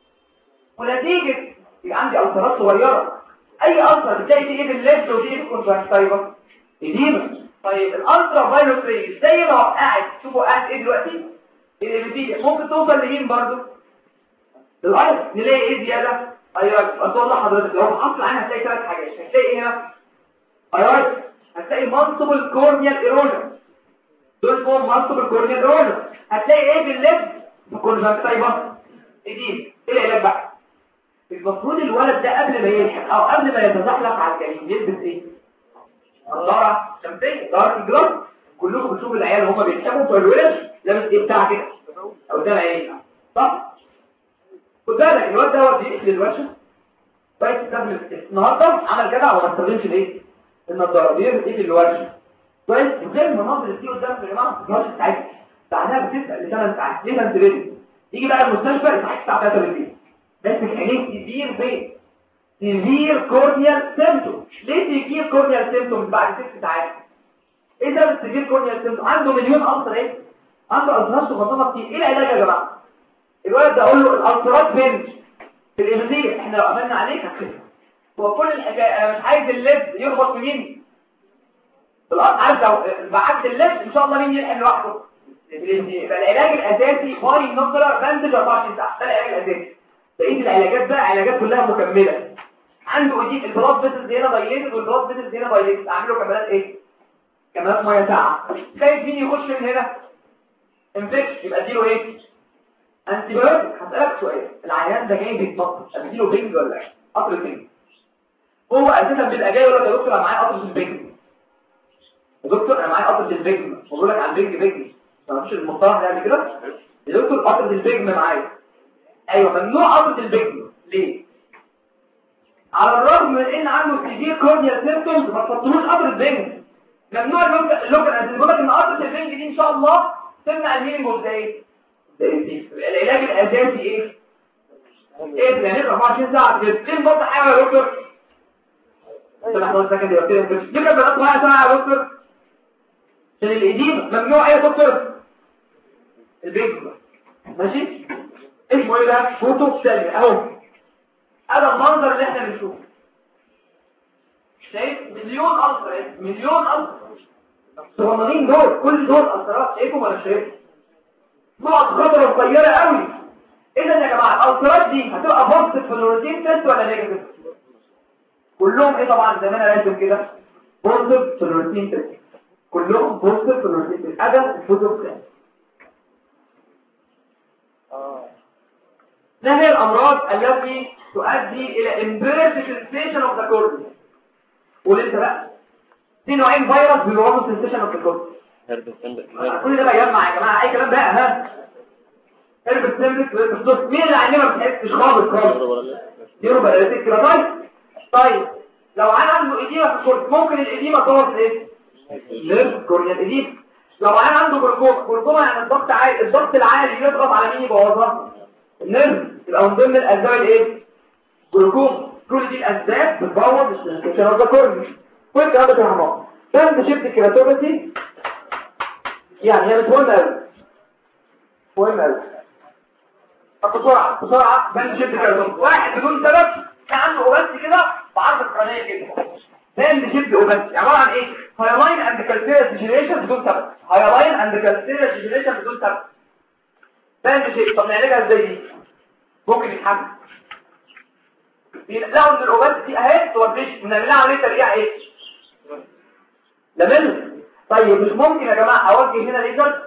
ونتيجه يبقى عندي ألسرات صغيرة أي ألسر بتلاقي دي إيه بالليفت ودي إيه بالكونتراكتايفر إديمة طيب الألترا فايلوت ريز زي ما هو قاعد شوفوا قاعد إيه دلوقتي الإبيثيليوم ممكن توصل لمين برضو للأيض نلاقي إيه زيادة أيوة أقول لحضرتك لو حصل عنها هتلاقي ثلاث حاجات هتلاقي إيه هنا أيوة هتلاقي مالتيبل كورنيال إيروجن دول اسمهم مالتيبل كورنيال إيروجن هتلاقي إيه بالليفت بالكونتراكتايفر إديمة إيه العلاج بقى المفروض الولد ده قبل ما يلحق او قبل ما يتزحلق على الجليد يلبس ايه نظاره شمسيه دارك جلاس كلكم بتشوفوا العيال وهم بيلحقوا بتوع الولد لابس ايه بتاع كده قدام عينيه صح خد بالك الواد ده هو بيقفل الورشه كويس استخدم النهارده عمل جدع وما استخدمش الايه النظاره بيلبس ايه في الورشه كويس وغير المناظر اللي بتيجي قدامك يا جماعه الورشه بتاعتك بعدها بتسال لثمان ساعات ليه انت ريدي يجي بقى المستشفى يصحيك الساعه 3 بالليل بس عينيك سيفير بين سيفير كورنيال سيمتوم ليه سيفير كورنيال سيمتوم بعد ست ساعات ايه ده السيفير كورنيال سيمتوم عنده مليون ألسر ايه عنده ألسرات مخططة كتير ايه العلاج يا جماعه الولد ده اقول له الألسرات فين في الإبزية احنا لو قفلنا عليك هتخف هو كل الحكاية انا مش عايز الليد يخبط في مين الأرض عارف لو بعت الليد ان شاء الله مين يلحق لوحده يبقى العلاج الاساسي باي نظره بندج 24 ساعه ده العلاج الاساسي بقيه العلاجات بقى علاجات كلها مكمله عنده دي البلاد فيسلز هنا بايليتد والبلاد فيسلز هنا بايليتد اعمل له كمالات ايه كمالات ميه ساقعه خايف مين يخش من هنا انفكشن يبقى اديله ايه انتي بايوتيك هسالك سؤال العيان ده جاي بيتنطط اديله بنج ولا ايه قطر بنج هو اساسا بيبقى جاي يقول لك يا دكتور انا معايا قطر البنج يا دكتور انا معايا قطر البنج بقول لك على البنج بنج ما تعرفش المصطلح ده قبل كده يا دكتور قطر البنج معايا ايوه ممنوع قطره البنج ليه على الرغم من ان عنده سيفير كورنيال سيمبتومز ما تحطلوش قطره البنج ممنوع اللوكال انت بقول لك ان قطره البنج دي ان شاء الله تمنع الميلينج اوف ايه العلاج الاساسي ايه ايه يعني 24 ساعه فين برضه حاجه يا دكتور انت محتاج سكند يا دكتور ليه كده بقى معايا ساعه يا دكتور عشان الاديم ممنوع ايه يا دكتور البيج ماشي اسمه ايه ده فوتو سيلفي اهو هذا المنظر اللي احنا بنشوفه شايف مليون ألتر إيه؟ مليون ألتر الصغنانين دول كل دول ألترات شايفهم ولا شايفهم نقط خضرة صغيرة قوي اذا يا جماعة الألترات دي هتبقى بوزيتيف في الروتين تيست ولا نيجاتيف كلهم ايه طبعا زي ما انا راسم كده بوزيتيف في الروتين تيست كلهم بوزيتيف في الروتين تيست ادم وفوتو سيلفي اه ما هي الأمراض التي تؤدي إلى impaired sensation of the cornea قول انت بقى في نوعين فيروس بيبوظوا sensation of the cornea كل ده بيجمع يا جماعة أي كلام بقى ها اربط سيمبلك بالصوت مين اللي عندنا ما بتحسش خالص خالص ديرو بقى كده طيب طيب لو انا عنده إديمة في الكورت ممكن الإديمة تبوظ ايه؟ نيرف كورنيا الإديمة لو انا عنده جلوكوما جلوكوما يعني الضغط عالي الضغط العالي يضغط على مين يبوظها؟ النيرف يبقى من ضمن الاسباب الايه جلوكوما كل دي الاسباب بتبوظ السنسيشن اوف ذا كورنيا كل الكلام ده فهمناه فانت شفت الكيراتوباثي يعني هي مش مهمه قوي مهمه قوي طب بسرعه بسرعه بنت شفت الكيراتوباثي واحد بدون سبب كان عنده اوباستي كده في عرض القرنيه كده بنت شفت اوباستي عباره عن ايه هايلاين اند كالسيريس ديجنريشن بدون سبب هايلاين اند كالسيريس ديجنريشن بدون سبب بنت شفت طب نعالجها ازاي دي ممكن يتحمل لقوا ان الاوبات دي اهي توديش بنعملها عمليه ترجيع ايه لمنه طيب مش ممكن يا جماعه اوجه هنا ليزر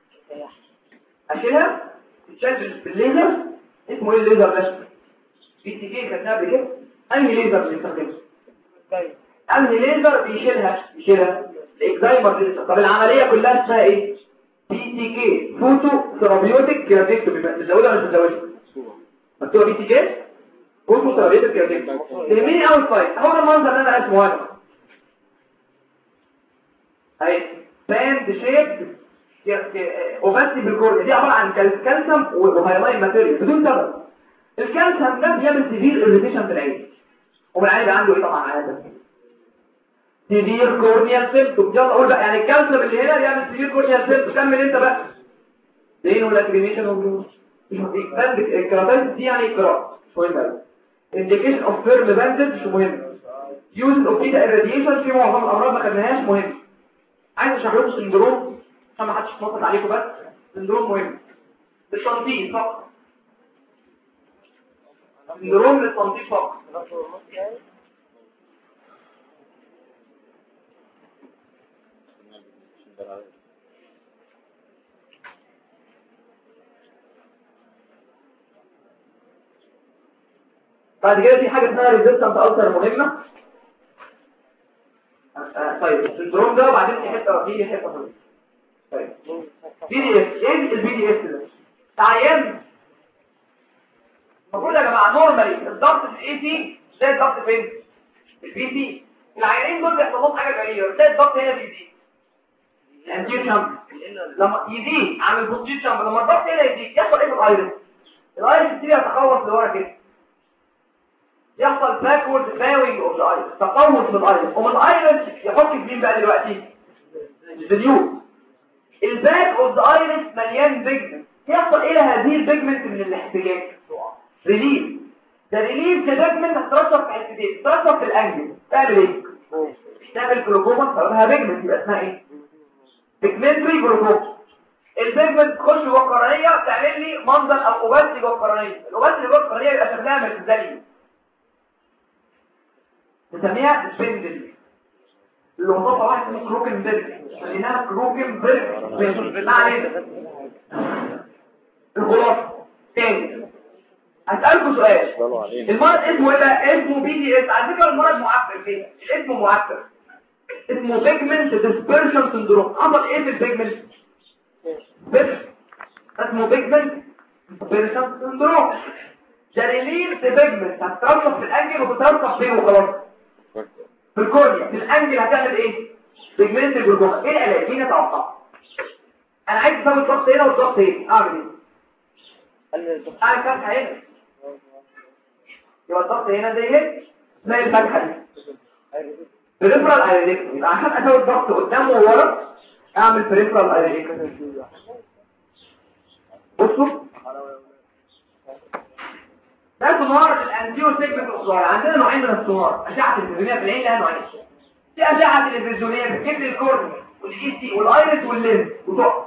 اشيلها تتشال بالليزر اسمه ايه الليزر ده بي تي جي خدناها قبل كده انهي ليزر بنستخدمه انهي ليزر بيشيلها يشيلها الاكزايمر ليزر طب العمليه كلها اسمها ايه بي تي كي فوتو ثيرابيوتيك كيراتيكتومي مزوده ولا مش مزوده مكتوبه بي تي كي فوتو ثيرابيوتيك كيراتيكتومي تهمني قوي الفايت هو ده المنظر اللي انا اسمه هذا اهي باند شيب اوباسي بالكورنيا دي عباره عن كالسيوم وهايلاين ماتيريال بدون سبب الكالسيوم ده بيعمل سيفير اريتيشن في العين ومن ده عنده ايه طبعا عاده سيفير كورنيال سيمتوم يلا قول بقى يعني الكالسيوم اللي هنا بيعمل سيفير كورنيال سيمتوم كمل انت بقى لين ولا كريميشن وبلوز اكسباند الكراتايتس دي يعني قراءه مش مهم قوي indication of firm bandage مش مهم use of beta irradiation في معظم الامراض ما خدناهاش مهم عايز اشرح لكم سندروم عشان ما حدش يتنطط عليكم بس سندروم مهم التنطيط فقط سندروم للتنطيط فقط بعد كده في حاجه اسمها ريزيستنت ألسر مهمه آه، طيب السندروم ده وبعدين في حته في حته مهمه طيب بي دي اس ايه البي دي اس ده تعيان المفروض يا جماعه نورمالي الضغط في الاي سي زي الضغط فين البي سي العيانين دول بيحصل لهم حاجه غريبه زي الضغط هنا بيزيد الانتير شامب لما يزيد عن البوستير شامب لما الضغط هنا يزيد يحصل ايه في الايرس الايرس يبتدي يتخوص لورا كده يحصل باكورد باوينج اوف ذا ايرس تقوس في الايرس ومن الايرس يحط في مين بقى دلوقتي الفيديو الباك اوف ذا ايرس مليان بيجمنت يحصل الى هذه البيجمنت من الاحتجاج ريليف ده ريليف كبيجمنت هتترسب في حتتين تترسب في الانجل تعمل ايه تعمل جلوكوما سببها بيجمنت يبقى اسمها ايه بيجمنتري جلوكوما البيجمنت تخش جوه القرنيه تعمل لي منظر او اوباسي جوه القرنيه الاوباسي جوه القرنيه يبقى شكلها مرتزلي نسميها سبندل اللي وظيفه واحد اسمه كروكن بيرج خليناها كروكن بيرج ما علينا الخلاصه تاني هسألكوا سؤال المرض اسمه ايه بقى اسمه بي دي اس على فكره المرض معفر فين اسمه معفر اسمه بيجمنت ديسبرشن سندروم حصل ايه في البيجمنت بس اسمه بيجمنت ديسبرشن سندروم ده ريليف بيجمنت هتترصف في الانجل وتترصف فين وخلاص في الكورنيا في الانجل هتعمل ايه بيجمنت الجلوكوما ايه العلاج مين يتوقع انا عايز اسوي الضغط هنا والضغط هنا اعمل ايه اعمل فتحه هنا يبقى الضغط هنا زي ايه اسمها الفتحه دي بريفرال ايريك يبقى عشان اسوي الضغط قدام وورا اعمل بريفرال ايريك بصوا ده سونار الانتيو سيجمنت اوف عندنا نوعين من السونار اشعه التلفزيونيه في العين لها نوعين في اشعه تلفزيونيه بتكتب الكورن والاي سي والايرس واللينز وتقف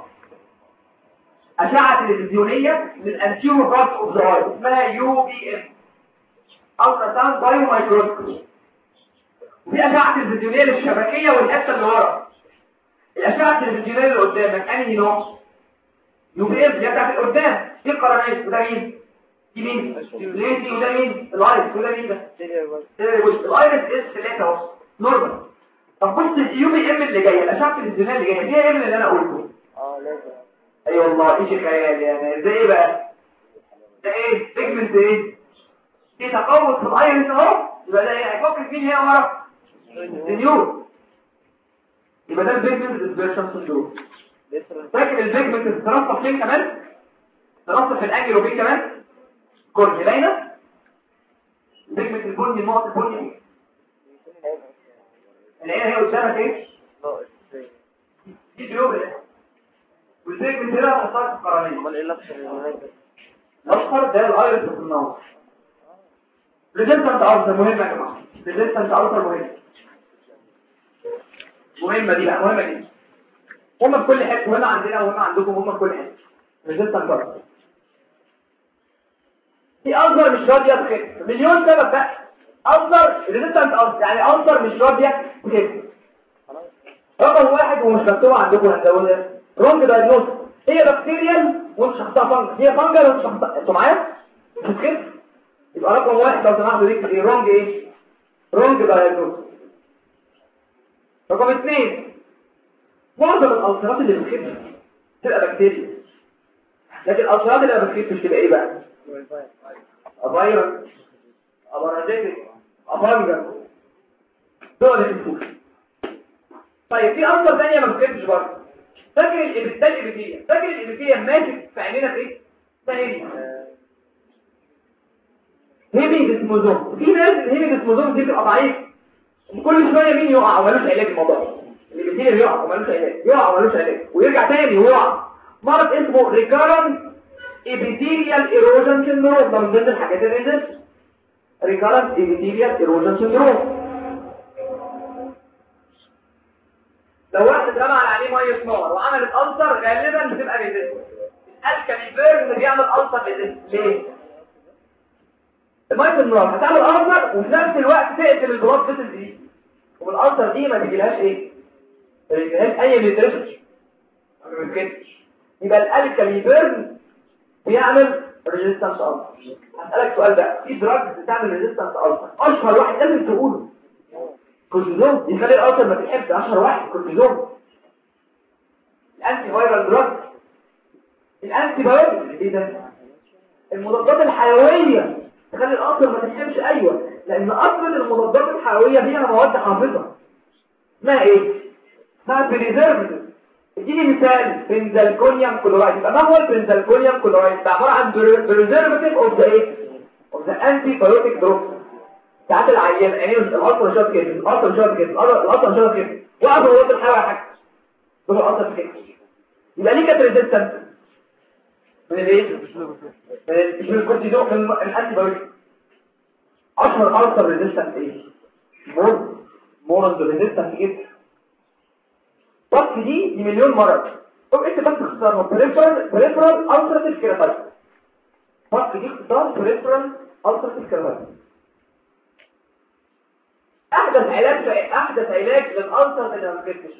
اشعه تلفزيونيه للانتيو بارت اوف ذا اي اسمها يو بي ام الترا ساوند بايو مايكروسكوب وفي اشعه تلفزيونيه للشبكيه والحته اللي ورا الاشعه التلفزيونيه اللي قدامك انهي نوع يو بي ام اللي بتاعت قدام دي القرنيه وده مين دي مين ليزي وده مين الايرس وده مين ده الايرس اس 3 اهو نورمال طب بص اليو بي ام اللي جايه الاشعه التلفزيونيه اللي جايه فيها ايه من اللي انا قلته اه لازم اي أيوة والله ايش خيال يعني زي ايه بقى ده ايه بيجمنت ايه في تقوس في الايرس اهو يبقى ده ايه هيفكر مين هي ورا النيور يبقى ده البيجمنت ديسبيرشن سندروم فاكر البيجمنت اترصف فين كمان اترصف في الانجل وفين كمان كورني باينه البيجمنت البني النقط البني العين هي قدامك ايه دي جيوب والبيجمنت هنا اثرت في القرنيه امال ايه الاكثر اللي هناك ده؟ الاصفر ده الايرس في النار ريزيستنت ارثر مهمه يا جماعه ريزيستنت ارثر مهمه مهمه دي بقى مهمه دي هم في كل حته وهنا عندنا وهنا عندكم هم في كل حته ريزيستنت ارثر في ارثر مش راضيه تخف مليون سبب بقى ارثر ريزيستنت ارثر يعني ارثر مش راضيه تخف رقم واحد ومش مكتوبه عندكم هتزودها رونج دايجنوز هي بكتيريال وانت شخصها فانجل هي فانجل وانت شخصها انتوا معايا مش كده يبقى رقم واحد لو سمحتوا دي ايه رونج ايه رونج دايجنوز رقم اثنين معظم الالسرات اللي بتخف تبقى بكتيريا لكن الالسرات اللي ما بتخفش تبقى ايه بقى افايروس ابارازيتك افانجل دول اللي بتخف طيب في أنظر ثانية ما بتكتبش برضه فاكر الإبتال الإبتية فاكر الإبتية ماسك في عينينا في إيه؟ ثاني هيمي ديسموزوم في ناس الهيمي ديسموزوم دي بتبقى ضعيف كل شوية مين يقع ومالوش علاج الموضوع الإبتية يقع ومالوش علاج يقع ومالوش علاج ويرجع تاني ويقع مرض اسمه ريكارنت ابيثيليال ايروجن سيندروم ده من ضمن الحاجات اللي نزلت ريكارنت ابيثيليال ايروجن سيندروم لو واحد اترمى على عليه ميه نار وعملت ألسر غالبا بتبقى ريزيست الكاليبر اللي بيعمل ألسر ريزيست ليه؟ الميه النار هتعمل ألسر وفي نفس الوقت تقتل البلاد فيسل دي والألسر دي ما بيجيلهاش ايه؟ ما بيجيلهاش أي نيوتريشن ما بيمكنش يبقى الكاليبر بيعمل ريزيستنس ألسر هسألك سؤال بقى في دراجز بتعمل ريزيستنس ألسر أشهر واحد لازم تقوله كورتيزون يخلي الألسر ما تحبش أشهر واحد كورتيزون الأنتي فايرال دراج الأنتي بايوتيك ايه ده المضادات الحيوية تخلي الألسر ما تحبش أيوة لأن أصل المضادات الحيوية فيها مواد حافظة اسمها إيه؟ اسمها بريزيرفتيف اديني مثال بنزلكونيوم كلورايد يبقى ما هو البنزلكونيوم كلورايد ده عبارة عن بريزيرفتيف اوف ذا ايه؟ اوف ذا انتي بايوتيك دروب ساعات العيان يعني القطر شاط كده القطر شاط كده القطر شاط كده وقف الوقت الحيوي حاجه روح القطر كده يبقى ليه كانت ريزيستنس من الايه مش من الكورتيزون من الانتي بايوتيك اشهر القطر ريزيستنس ايه مور مور ريزيستنس جدا بس دي دي مليون مره طب انت بس اختصار بريفرال بريفرال التراتيف كيراتايتس بس دي اختصار بريفرال التراتيف كيراتايتس احدث علاج احدث علاج للالسر اللي ما بتكتش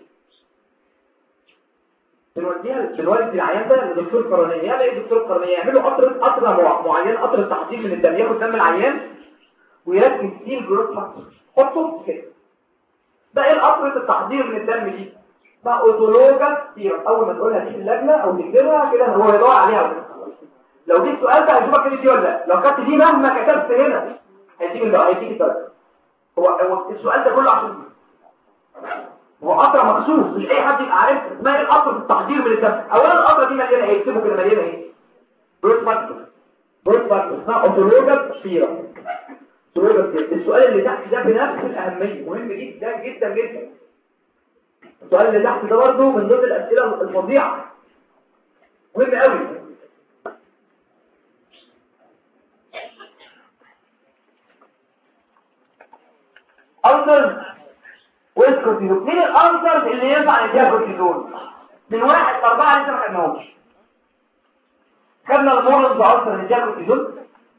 بنوديها بنودي العيان ده لدكتور قرنيه يعني ايه دكتور قرنيه يعملوا قطره قطره معينه قطره تحضير من الدم ياخد دم العيان ويركز فيه الجروث فاكتور حطه كده ده ايه قطره التحضير من الدم دي ده اوتولوجا سيرم اول ما تقولها دي في اللجنه او تكتبها كده هو يدور عليها وكده. لو دي السؤال ده هيشوفك كده دي ولا لا لو كتبت دي مهما كتبت هنا هيديك هيديك الدرجه هو هو السؤال ده كله عشان هو قطره مخصوص مش اي حد يبقى عارف اسمها ايه قطره التحضير من الدم اولا القطره دي مليانه ايه اكتبوا كده مليانه ايه بروت فاكتور بص بقى اسمها اوتولوجيك سيرة اوتولوجيك سيرة السؤال اللي تحت ده بنفس الأهمية مهم جدا جدا جدا السؤال اللي تحت ده برضه من ضمن الأسئلة الفظيعة مهم قوي أنظر والكورتيزون مين الأنظر اللي ينفع نديها كورتيزون من واحد لأربعة لسه ما خدناهمش خدنا المورنز أنظر نديها كورتيزون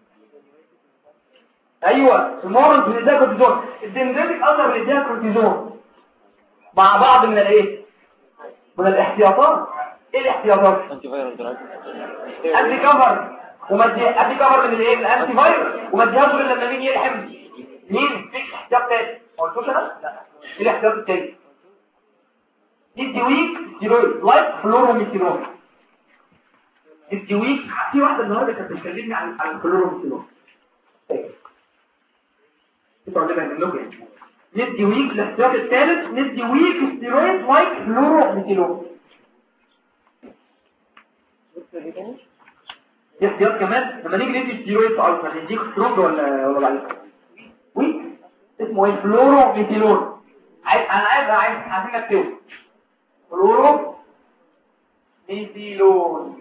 أيوة المورنز نديها كورتيزون الدندريتك أنظر نديها كورتيزون مع بعض من الايه من الاحتياطات ايه الاحتياطات انتي فايروس دراج ادي كفر ومدي ادي كفر من الايه من الانتي فايروس وما اديهاش غير لما مين يلحم مين فيك احتياط تاني ما قلتوش انا لا ايه الاحتياط التاني دي ويك ستيرويد لايك فلوروميثينول دي ويك في واحده النهارده كانت بتكلمني عن عن الفلوروميثينول انتوا عندنا منكم ندي ويك الاحتياط الثالث ندي ويك ستيرويد لايك فلوروميثينول دي احتياط كمان لما نيجي ندي ستيرويد في الفا نديك سترونج ولا ولا ضعيف ويك اسمه ايه فلورو ميثيلون عايز انا عايز عايز عايزين نكتبه فلورو ميثيلون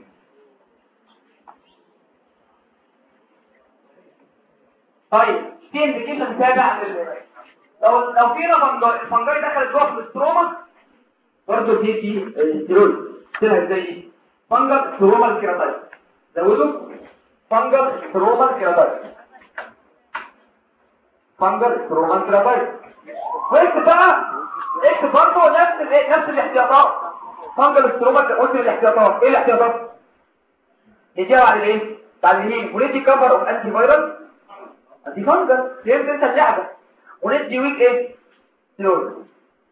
طيب في انديكيشن تابع لل- لو لو في فنجاي الفنجاي دخلت جوه في الاستروما برضه في في ستيرويد تبقى زي فنجر سترومال كيراتايت زودوا فنجر سترومال كيراتايت فنجر سترومال كيراتايت واكتب بقى اكتب برضه نفس ال- نفس الاحتياطات فنجر سترومال قلت الاحتياطات ايه الاحتياطات نجيب على الايه بعد اليمين وندي كفر اوف انتي فايروس انتي فنجر فهمت انت اللعبه وندي ويك ايه سلول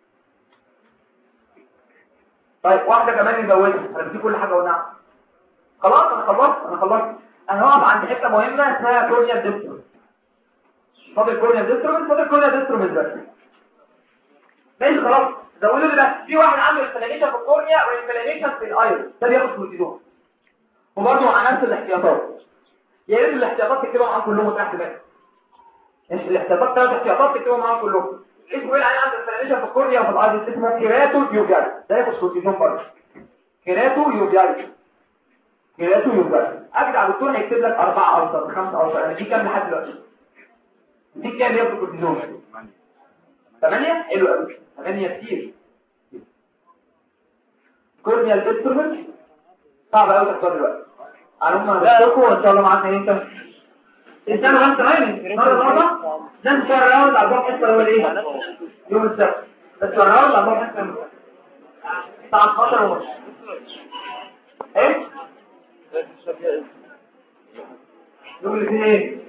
طيب واحده كمان نزودها انا بدي كل حاجه قلناها خلاص انا خلصت انا خلصت انا هقف عند حته مهمه اسمها كورنيا ديستروم فاضل كورنيا ديستروم فاضل كورنيا ديستروم بس ماشي خلاص زودوا لي بس في واحد عنده انفلاميشن في الكورنيا وانفلاميشن في الايرون ده بياخد كورتيزون وبرضه مع نفس الاحتياطات يا ريت الاحتياطات تكتبها معاهم كلهم تحت بقى الاحتياطات ثلاث احتياطات تكتبهم معاهم كلهم اسمه ايه العين عنده انفلاميشن في الكورنيا وفي الايرون اسمه كيراتو يوجاري ده ياخد كورتيزون برضه كيراتو يوجاري كيراتو يوجاري اجدع دكتور هيكتب لك اربعه ارصد خمسه ارصد انا دي كام لحد دلوقتي دي كام ياخد كورتيزون ثمانية حلو قوي ثمانية كتير كورنيا الانسترومنت صعب قوي تختار دلوقتي على هم هنذكركم وان شاء الله معانا امتى انسان وانت رايح مرة مرة ده ان شاء الله راوند على الضوء حصة الاول ايه يوم السبت بس راوند على الضوء حصة الساعة 12 ونص ايه يوم الاثنين ايه